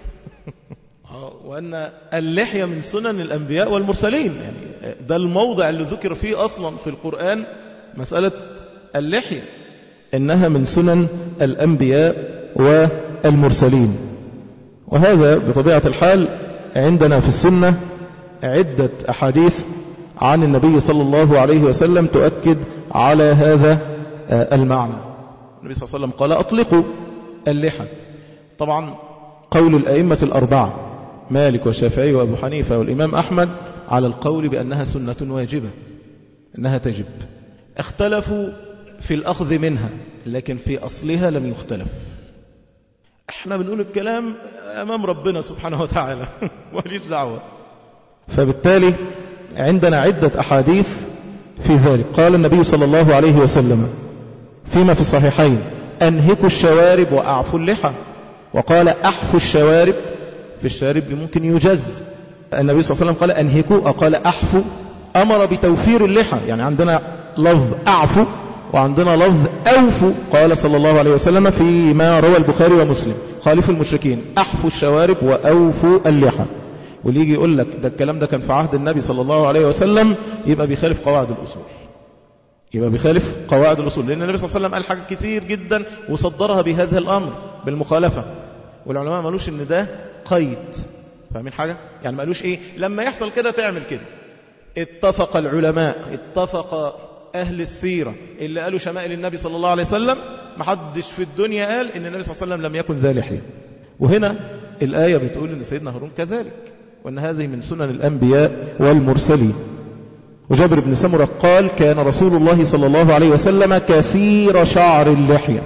وأن اللحية من سنن الأنبياء والمرسلين يعني ده الموضع اللي ذكر فيه أصلا في القرآن مسألة اللحية إنها من سنن الأنبياء والمرسلين وهذا بطبيعة الحال عندنا في السنة عدة أحاديث عن النبي صلى الله عليه وسلم تؤكد على هذا المعنى النبي صلى الله عليه وسلم قال أطلقوا اللحى طبعا قول الأئمة الأربعة مالك والشافعي وأبو حنيفة والإمام أحمد على القول بأنها سنة واجبة أنها تجب اختلفوا في الأخذ منها لكن في أصلها لم يختلف احنا بنقول الكلام أمام ربنا سبحانه وتعالى وليس دعوة فبالتالي عندنا عدة أحاديث في ذلك قال النبي صلى الله عليه وسلم فيما في الصحيحين أنهكوا الشوارب وأعفوا اللحى وقال أحفوا الشوارب في الشارب ممكن يجز النبي صلى الله عليه وسلم قال أنهكوا أو قال أحفوا أمر بتوفير اللحى يعني عندنا لفظ أعفوا وعندنا لفظ أوفوا قال صلى الله عليه وسلم فيما روى البخاري ومسلم خالفوا المشركين أحفوا الشوارب وأوفوا اللحى واللي يجي يقول لك ده الكلام ده كان في عهد النبي صلى الله عليه وسلم يبقى بيخالف قواعد الأصول يبقى بيخالف قواعد الأصول لأن النبي صلى الله عليه وسلم قال حاجات كتير جدا وصدرها بهذا الأمر بالمخالفة والعلماء ما قالوش ان ده قيد فاهمين حاجة يعني ما قالوش ايه لما يحصل كده تعمل كده اتفق العلماء اتفق أهل السيرة اللي قالوا شمائل النبي صلى الله عليه وسلم محدش في الدنيا قال ان النبي صلى الله عليه وسلم لم يكن ذا لحية وهنا الآية بتقول ان سيدنا هارون كذلك وان هذه من سنن الأنبياء والمرسلين وجابر بن سمرة قال كان رسول الله صلى الله عليه وسلم كثير شعر اللحية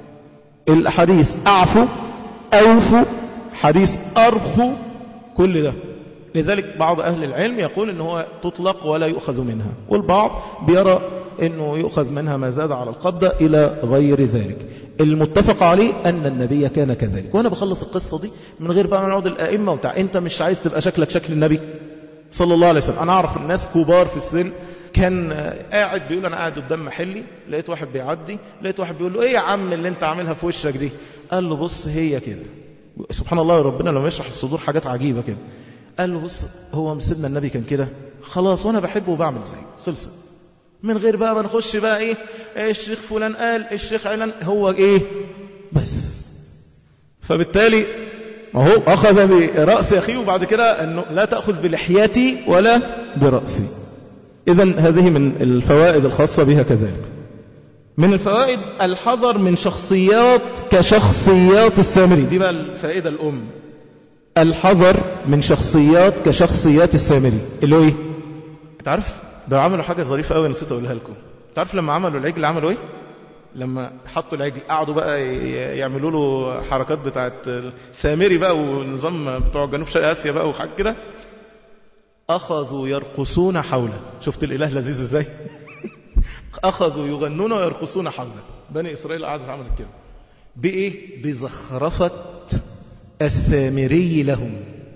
الحديث أعفو أوفوا حديث أرخو كل ده لذلك بعض أهل العلم يقول أنه هو تطلق ولا يؤخذ منها والبعض بيرى أنه يؤخذ منها ما زاد على القبضة إلى غير ذلك المتفق عليه أن النبي كان كذلك وأنا بخلص القصة دي من غير بقى نقعد الآئمة وبتاع أنت مش عايز تبقى شكلك شكل النبي صلى الله عليه وسلم أنا أعرف الناس كبار في السن كان قاعد بيقول أنا قاعد قدام محلي لقيت واحد بيعدي لقيت واحد بيقول له إيه يا عم اللي أنت عاملها في وشك دي قال له بص هي كده سبحان الله ربنا لما يشرح الصدور حاجات عجيبة كده قال له بص هو سيدنا النبي كان كده خلاص وانا بحبه وبعمل زيه خلصت من غير بقى ما نخش بقى ايه, إيه الشيخ فلان قال الشيخ علان هو ايه بس فبالتالي ما هو اخذ برأس اخيه وبعد كده انه لا تأخذ بلحيتي ولا برأسي اذا هذه من الفوائد الخاصة بها كذلك من الفوائد الحذر من شخصيات كشخصيات السامري دي بقى الفائدة الأم الحذر من شخصيات كشخصيات السامري اللي هو ايه انت عارف ده عملوا حاجة ظريفة قوي نسيت اقولها لكم انت عارف لما عملوا العجل عملوا ايه لما حطوا العجل قعدوا بقى يعملوا له حركات بتاعت سامري بقى ونظام بتوع جنوب شرق اسيا بقى وحاجة كده اخذوا يرقصون حوله شفت الاله لذيذ ازاي أخذوا يغنون ويرقصون حوله بني إسرائيل قعدت عملت كده بإيه؟ بزخرفة السامري لهم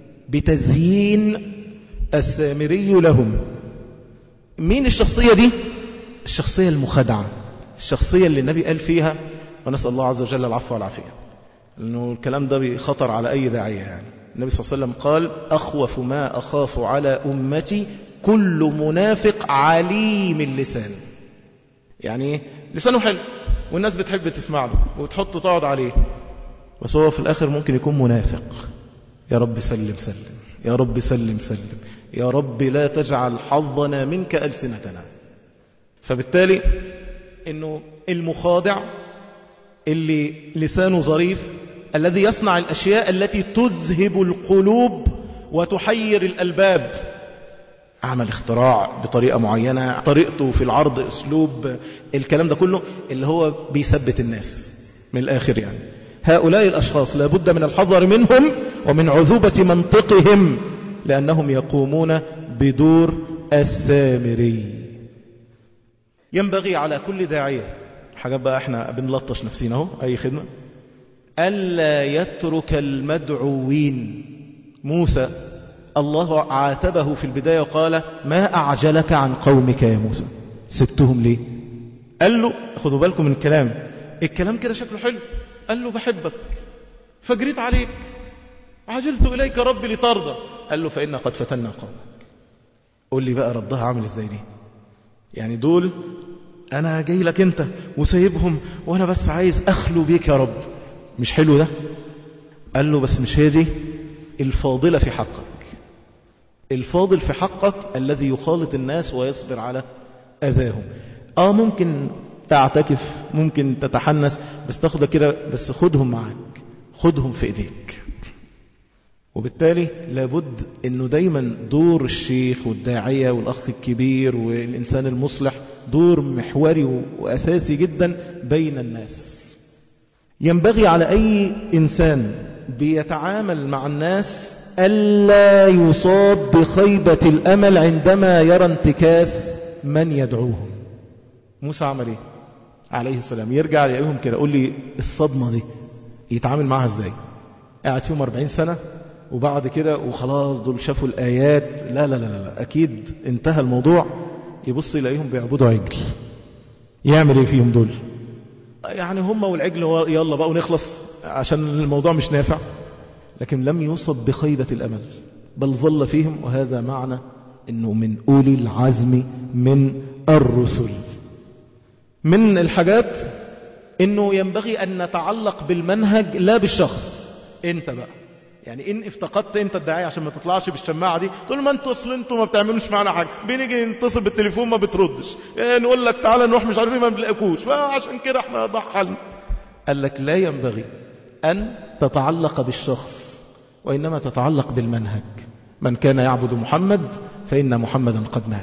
بتزيين السامري لهم مين الشخصية دي؟ الشخصية المخدعة الشخصية اللي النبي قال فيها ونسأل الله عز وجل العفو والعافية لأنه الكلام ده بخطر على أي داعية يعني النبي صلى الله عليه وسلم قال أخوف ما أخاف على أمتي كل منافق عليم اللسان يعني لسانه حلو والناس بتحب تسمع له وتحط تقعد عليه بس هو في الآخر ممكن يكون منافق يا رب سلم سلم يا رب سلم سلم يا رب لا تجعل حظنا منك ألسنتنا فبالتالي انه المخادع اللي لسانه ظريف الذي يصنع الأشياء التي تذهب القلوب وتحير الألباب عمل اختراع بطريقة معينة طريقته في العرض اسلوب الكلام ده كله اللي هو بيثبت الناس من الاخر يعني هؤلاء الاشخاص لابد من الحذر منهم ومن عذوبة منطقهم لانهم يقومون بدور السامري ينبغي على كل داعية حاجات بقى احنا بنلطش نفسينا اهو اي خدمة ألا يترك المدعوين موسى الله عاتبه في البداية وقال ما أعجلك عن قومك يا موسى سبتهم ليه قال له خدوا بالكم من الكلام الكلام كده شكله حلو قال له بحبك فجريت عليك عجلت إليك ربي لترضى قال له فإنا قد فتنا قومك قول لي بقى ردها عامل ازاي دي يعني دول أنا جاي لك أنت وسايبهم وأنا بس عايز أخلو بيك يا رب مش حلو ده قال له بس مش هي دي الفاضلة في حقك الفاضل في حقك الذي يخالط الناس ويصبر على أذاهم آه ممكن تعتكف ممكن تتحنس بس تاخد كده بس خدهم معاك خدهم في ايديك وبالتالي لابد انه دايما دور الشيخ والداعية والاخ الكبير والانسان المصلح دور محوري واساسي جدا بين الناس ينبغي على اي انسان بيتعامل مع الناس ألا يصاب بخيبة الأمل عندما يرى انتكاس من يدعوهم موسى عمل ايه عليه السلام يرجع يلاقيهم كده قول لي الصدمة دي يتعامل معها ازاي قاعد فيهم 40 سنة وبعد كده وخلاص دول شافوا الآيات لا لا لا لا أكيد انتهى الموضوع يبص يلاقيهم بيعبدوا عجل يعمل ايه فيهم دول يعني هم والعجل يلا بقى ونخلص عشان الموضوع مش نافع لكن لم يصب بخيبة الأمل بل ظل فيهم وهذا معنى أنه من أولي العزم من الرسل من الحاجات أنه ينبغي أن نتعلق بالمنهج لا بالشخص أنت بقى يعني إن افتقدت أنت الدعاية عشان ما تطلعش بالشماعة دي تقول ما انتوا أصل انتوا ما بتعملوش معنا حاجة بنيجي نتصل بالتليفون ما بتردش يعني نقول لك تعالى نروح مش عارفين ما بنلاقيكوش فعشان كده احنا ضحلنا قال لك لا ينبغي أن تتعلق بالشخص وإنما تتعلق بالمنهج من كان يعبد محمد فإن محمدا قد مات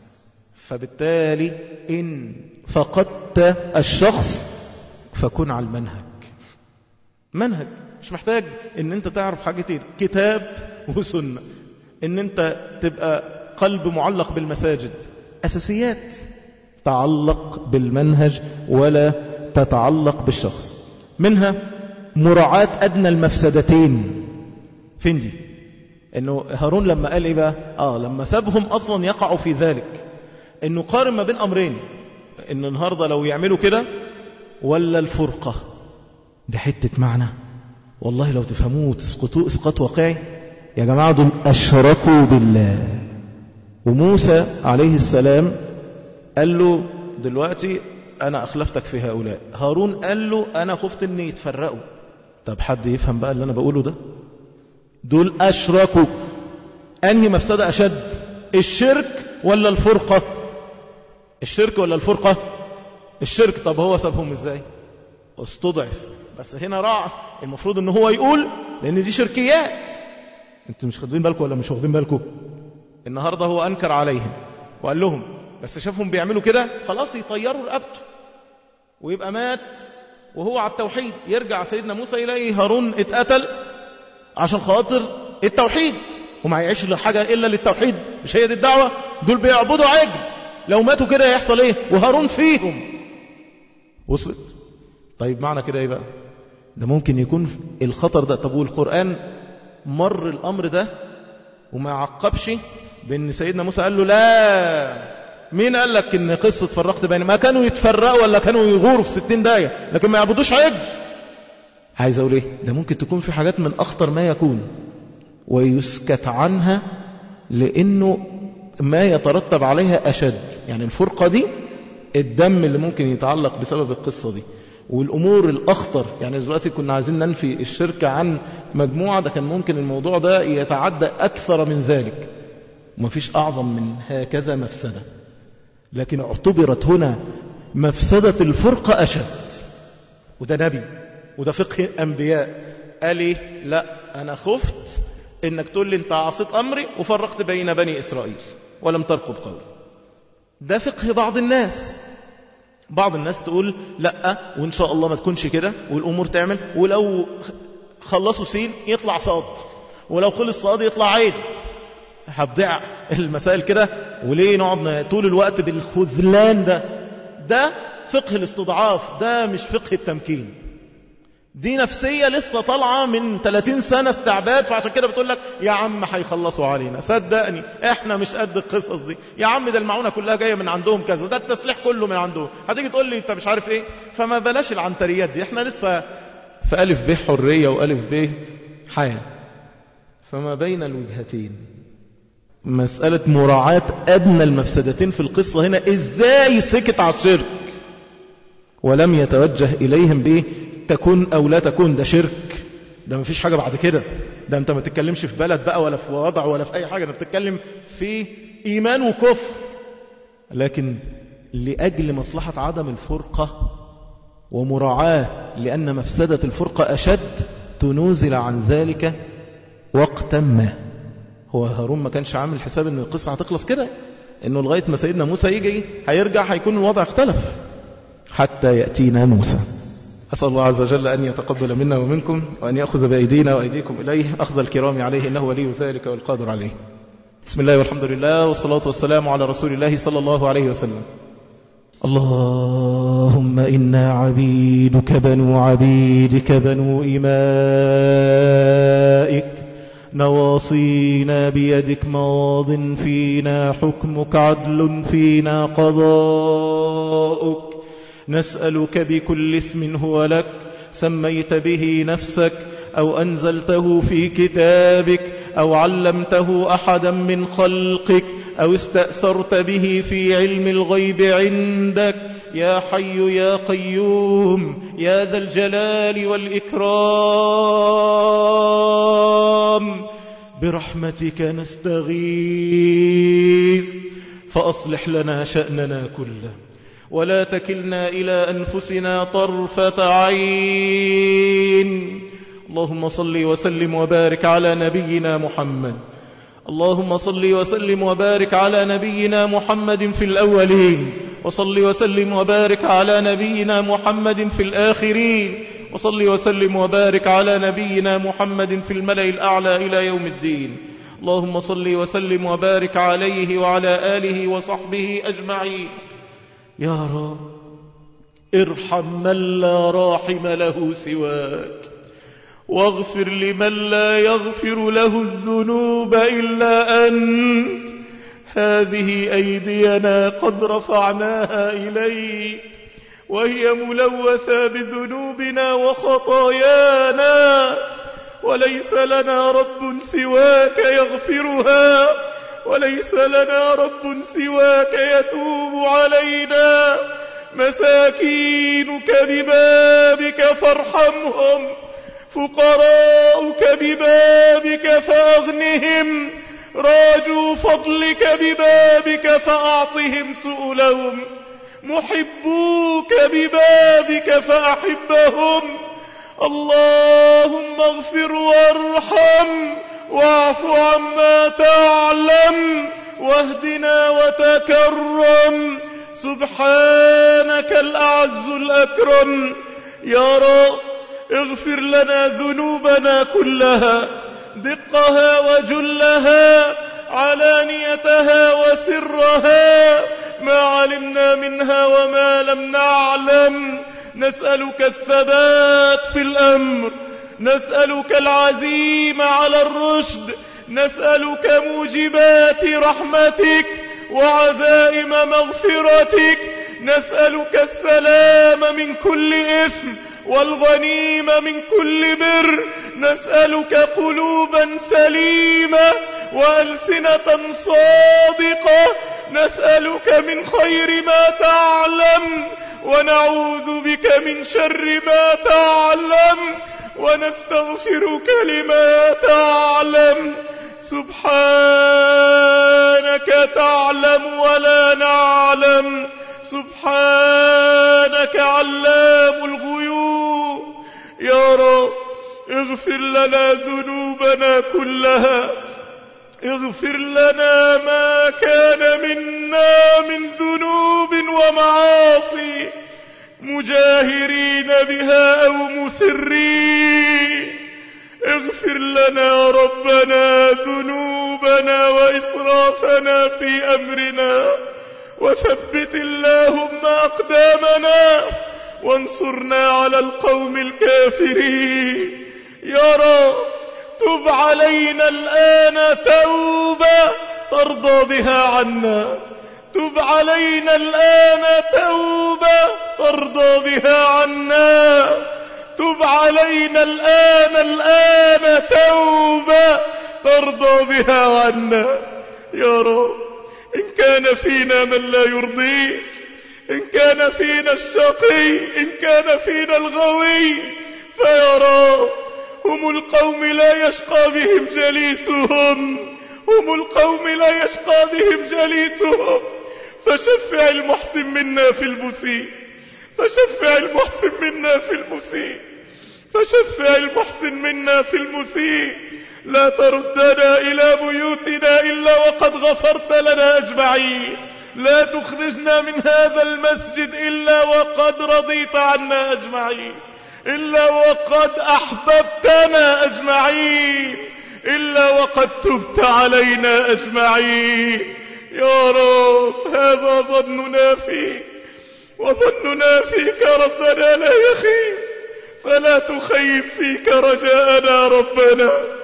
فبالتالي إن فقدت الشخص فكن على المنهج منهج مش محتاج ان انت تعرف حاجتين كتاب وسنة ان انت تبقى قلب معلق بالمساجد اساسيات تعلق بالمنهج ولا تتعلق بالشخص منها مراعاة ادنى المفسدتين فين دي انه هارون لما قال ايه بقى اه لما سابهم اصلا يقعوا في ذلك انه قارن ما بين امرين ان النهاردة لو يعملوا كده ولا الفرقة ده حتة معنى والله لو تفهموه وتسقطوه اسقاط واقعي يا جماعة دول أشركوا بالله وموسى عليه السلام قال له دلوقتي أنا أخلفتك في هؤلاء هارون قال له أنا خفت أن يتفرقوا طب حد يفهم بقى اللي أنا بقوله ده دول أشركوا أنهي مفسدة أشد الشرك ولا الفرقة الشرك ولا الفرقة الشرك طب هو سابهم ازاي استضعف بس هنا راع المفروض ان هو يقول لان دي شركيات انتوا مش واخدين بالكم ولا مش واخدين بالكم النهارده هو انكر عليهم وقال لهم بس شافهم بيعملوا كده خلاص يطيروا رقبته ويبقى مات وهو على التوحيد يرجع سيدنا موسى يلاقي هارون اتقتل عشان خاطر التوحيد وما يعيش لحاجة إلا للتوحيد مش هي دي الدعوة دول بيعبدوا عجل لو ماتوا كده يحصل ايه وهارون فيهم وصلت طيب معنى كده ايه بقى ده ممكن يكون الخطر ده طب والقرآن مر الأمر ده وما عقبش بأن سيدنا موسى قال له لا مين قال لك ان قصة فرقت بين ما كانوا يتفرقوا ولا كانوا يغوروا في ستين داية لكن ما يعبدوش عجل عايز اقول ايه ده ممكن تكون في حاجات من اخطر ما يكون ويسكت عنها لانه ما يترتب عليها اشد يعني الفرقة دي الدم اللي ممكن يتعلق بسبب القصة دي والأمور الأخطر يعني دلوقتي كنا عايزين ننفي الشركة عن مجموعة ده كان ممكن الموضوع ده يتعدى أكثر من ذلك ومفيش أعظم من هكذا مفسدة لكن اعتبرت هنا مفسدة الفرقة أشد وده نبي وده فقه أنبياء قال إيه لا أنا خفت إنك تقول لي أنت عصيت أمري وفرقت بين بني إسرائيل ولم ترقب قولي ده فقه بعض الناس بعض الناس تقول لا وإن شاء الله ما تكونش كده والأمور تعمل ولو خلصوا سين يطلع صاد ولو خلص صاد يطلع عين هتضيع المسائل كده وليه نقعد طول الوقت بالخذلان ده ده فقه الاستضعاف ده مش فقه التمكين دي نفسية لسه طالعة من 30 سنة استعباد فعشان كده بتقول لك يا عم هيخلصوا علينا صدقني احنا مش قد القصص دي يا عم ده المعونة كلها جاية من عندهم كذا ده التسليح كله من عندهم هتيجي تقول لي انت مش عارف ايه فما بلاش العنتريات دي احنا لسه في ألف ب حرية وألف ب حياة فما بين الوجهتين مسألة مراعاة أدنى المفسدتين في القصة هنا إزاي سكت على الشرك ولم يتوجه إليهم بإيه تكون أو لا تكون ده شرك ده مفيش حاجة بعد كده ده أنت ما تتكلمش في بلد بقى ولا في وضع ولا في أي حاجة ده بتتكلم في إيمان وكفر لكن لأجل مصلحة عدم الفرقة ومراعاة لأن مفسدة الفرقة أشد تنوزل عن ذلك وقتا ما هو هارون ما كانش عامل حساب ان القصة هتخلص كده انه لغاية ما سيدنا موسى يجي هيرجع هيكون الوضع اختلف حتى يأتينا موسى أسأل الله عز وجل أن يتقبل منا ومنكم وأن يأخذ بأيدينا وأيديكم إليه أخذ الكرام عليه إنه ولي ذلك والقادر عليه بسم الله والحمد لله والصلاة والسلام على رسول الله صلى الله عليه وسلم اللهم إنا عبيدك بنو عبيدك بنو إمائك نواصينا بيدك ماض فينا حكمك عدل فينا قضاؤك نسألك بكل اسم هو لك سميت به نفسك أو أنزلته في كتابك أو علمته أحدا من خلقك أو استأثرت به في علم الغيب عندك يا حي يا قيوم يا ذا الجلال والإكرام برحمتك نستغيث فأصلح لنا شأننا كله ولا تكلنا إلى أنفسنا طرفة عين اللهم صل وسلم وبارك على نبينا محمد اللهم صل وسلم وبارك على نبينا محمد في الأولين وصل وسلم وبارك على نبينا محمد في الآخرين وصل وسلم وبارك على نبينا محمد في الملأ الأعلى إلى يوم الدين اللهم صل وسلم وبارك عليه وعلى آله وصحبه أجمعين يا رب ارحم من لا راحم له سواك واغفر لمن لا يغفر له الذنوب إلا أنت هذه أيدينا قد رفعناها إليك وهي ملوثة بذنوبنا وخطايانا وليس لنا رب سواك يغفرها وليس لنا رب سواك يتوب علينا مساكينك ببابك فارحمهم فقراؤك ببابك فأغنهم راجوا فضلك ببابك فأعطهم سؤلهم محبوك ببابك فأحبهم اللهم اغفر وارحم واعف عما تعلم واهدنا وتكرم سبحانك الأعز الأكرم يا رب اغفر لنا ذنوبنا كلها دقها وجلها علانيتها وسرها ما علمنا منها وما لم نعلم نسألك الثبات في الأمر نسألك العزيمة على الرشد نسألك موجبات رحمتك وعزائم مغفرتك نسألك السلام من كل إثم والغنيمة من كل بر نسألك قلوبا سليمة وألسنة صادقة نسألك من خير ما تعلم ونعوذ بك من شر ما تعلم ونستغفرك لما تعلم سبحانك تعلم ولا نعلم سبحانك علام الغيوب يا رب اغفر لنا ذنوبنا كلها اغفر لنا ما كان منا من ذنوب ومعاصي مجاهرين بها أو مسرين اغفر لنا ربنا ذنوبنا وإسرافنا في أمرنا وثبت اللهم أقدامنا وانصرنا على القوم الكافرين يا رب تب علينا الآن توبة ترضى بها عنا تب علينا الآن توبة ترضى بها عنا تب علينا الآن الآن توبة ترضى بها عنا يا رب إن كان فينا من لا يرضيك إن كان فينا الشقي إن كان فينا الغوي فيا رب هم القوم لا يشقى بهم جليسهم هم القوم لا يشقى بهم جليسهم فشفع المحسن منا في المسيء فشفع المحسن منا في المسيء فشفع المحسن منا في المسيء لا تردنا إلى بيوتنا إلا وقد غفرت لنا أجمعين لا تخرجنا من هذا المسجد إلا وقد رضيت عنا أجمعين إلا وقد أحببتنا أجمعين إلا وقد تبت علينا أجمعين يا رب هذا ظننا فيك وظننا فيك ربنا لا يخيب فلا تخيب فيك رجاءنا ربنا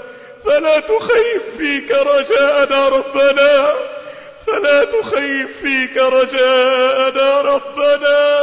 فلا تخيب فيك رجاءنا ربنا فلا تخيب فيك رجاءنا ربنا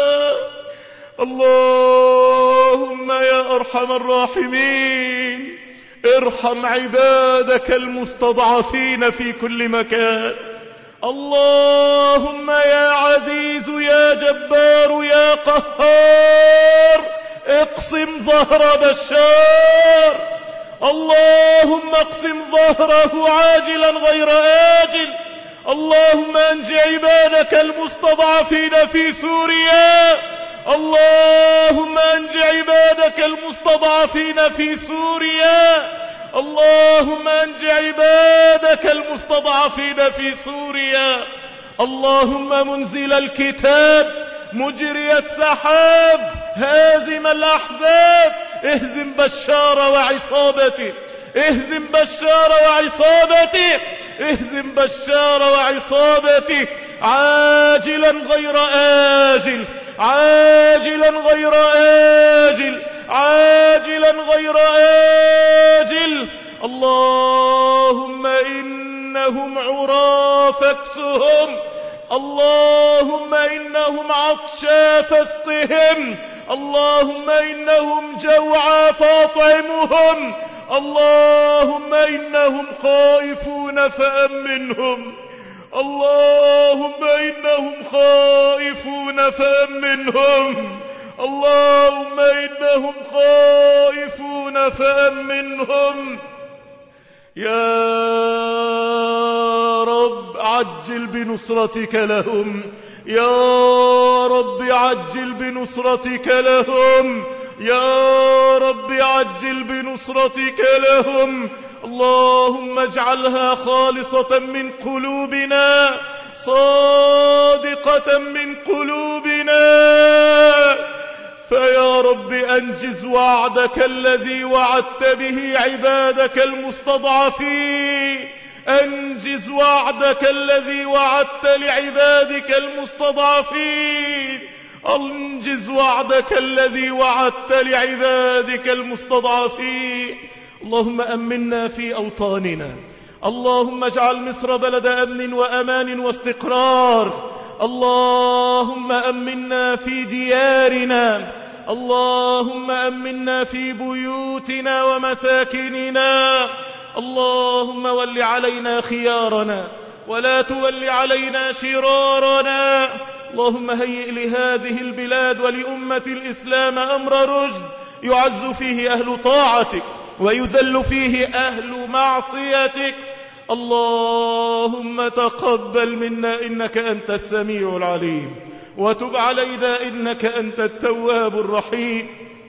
اللهم يا أرحم الراحمين ارحم عبادك المستضعفين في كل مكان اللهم يا عزيز يا جبار يا قهار اقسم ظهر بشار اللهم اقسم ظهره عاجلا غير آجل اللهم انج عبادك المستضعفين في سوريا اللهم انج عبادك المستضعفين في سوريا اللهم انج عبادك المستضعفين في سوريا اللهم منزل الكتاب مجري السحاب هازم الأحزاب اهزم بشار وعصابته اهزم بشار وعصابته اهزم بشار وعصابته عاجلا غير آجل عاجلا غير آجل عاجلا غير آجل اللهم إنهم عرى فاكسهم اللهم إنهم عطشى فاسقهم اللهم إنهم جوعى فاطعمهم اللهم إنهم خائفون فأمنهم اللهم إنهم خائفون فأمنهم اللهم إنهم خائفون فأمنهم يا رب عجل بنصرتك لهم يا رب عجل بنصرتك لهم يا رب عجل بنصرتك لهم اللهم اجعلها خالصة من قلوبنا صادقة من قلوبنا فيا رب أنجز وعدك الذي وعدت به عبادك المستضعفين أنجز وعدك الذي وعدت لعبادك المستضعفين أنجز وعدك الذي وعدت لعبادك المستضعفين اللهم أمنا في أوطاننا اللهم اجعل مصر بلد أمن وأمان واستقرار اللهم أمنا في ديارنا اللهم أمنا في بيوتنا ومساكننا اللهم ول علينا خيارنا ولا تول علينا شرارنا اللهم هيئ لهذه البلاد ولأمة الإسلام أمر رشد يعز فيه أهل طاعتك ويذل فيه أهل معصيتك اللهم تقبل منا إنك أنت السميع العليم وتب علينا إنك أنت التواب الرحيم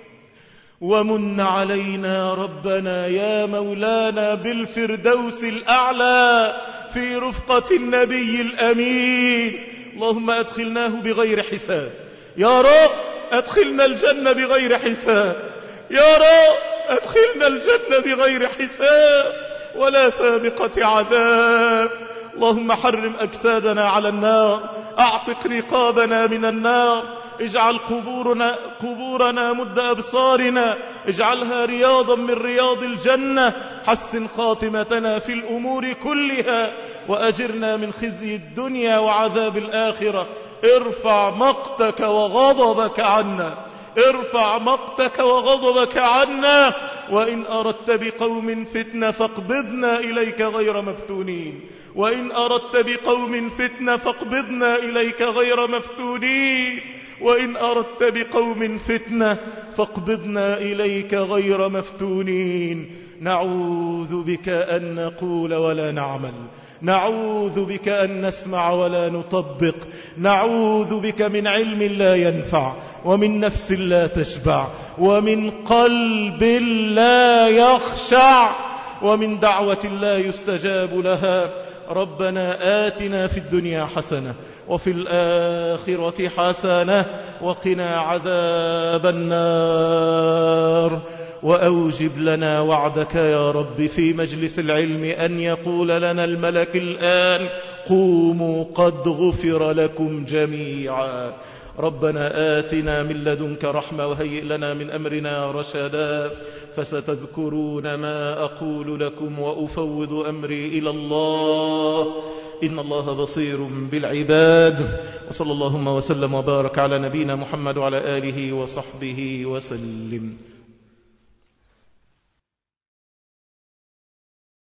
ومن علينا ربنا يا مولانا بالفردوس الأعلى في رفقة النبي الأمين اللهم أدخلناه بغير حساب يا رب أدخلنا الجنة بغير حساب يا رب أدخلنا الجنة بغير حساب ولا سابقة عذاب اللهم حرم أجسادنا على النار أعتق رقابنا من النار اجعل قبورنا, قبورنا مد أبصارنا اجعلها رياضا من رياض الجنة حسن خاتمتنا في الأمور كلها وأجرنا من خزي الدنيا وعذاب الآخرة ارفع مقتك وغضبك عنا ارفع مقتك وغضبك عنا وإن أردت بقوم فتنة فاقبضنا إليك غير مفتونين وإن أردت بقوم فتنة فاقبضنا إليك غير مفتونين وإن أردت بقوم فتنة فاقبضنا إليك غير مفتونين نعوذ بك أن نقول ولا نعمل نعوذ بك أن نسمع ولا نطبق نعوذ بك من علم لا ينفع ومن نفس لا تشبع ومن قلب لا يخشع ومن دعوة لا يستجاب لها ربنا آتنا في الدنيا حسنة وفي الآخرة حسنة وقنا عذاب النار وأوجب لنا وعدك يا رب في مجلس العلم أن يقول لنا الملك الآن قوموا قد غفر لكم جميعا ربنا آتنا من لدنك رحمة وهيئ لنا من أمرنا رشدا فستذكرون ما أقول لكم وأفوض أمري إلى الله إن الله بصير بالعباد وصلى اللهم وسلم وبارك على نبينا محمد وعلى آله وصحبه وسلم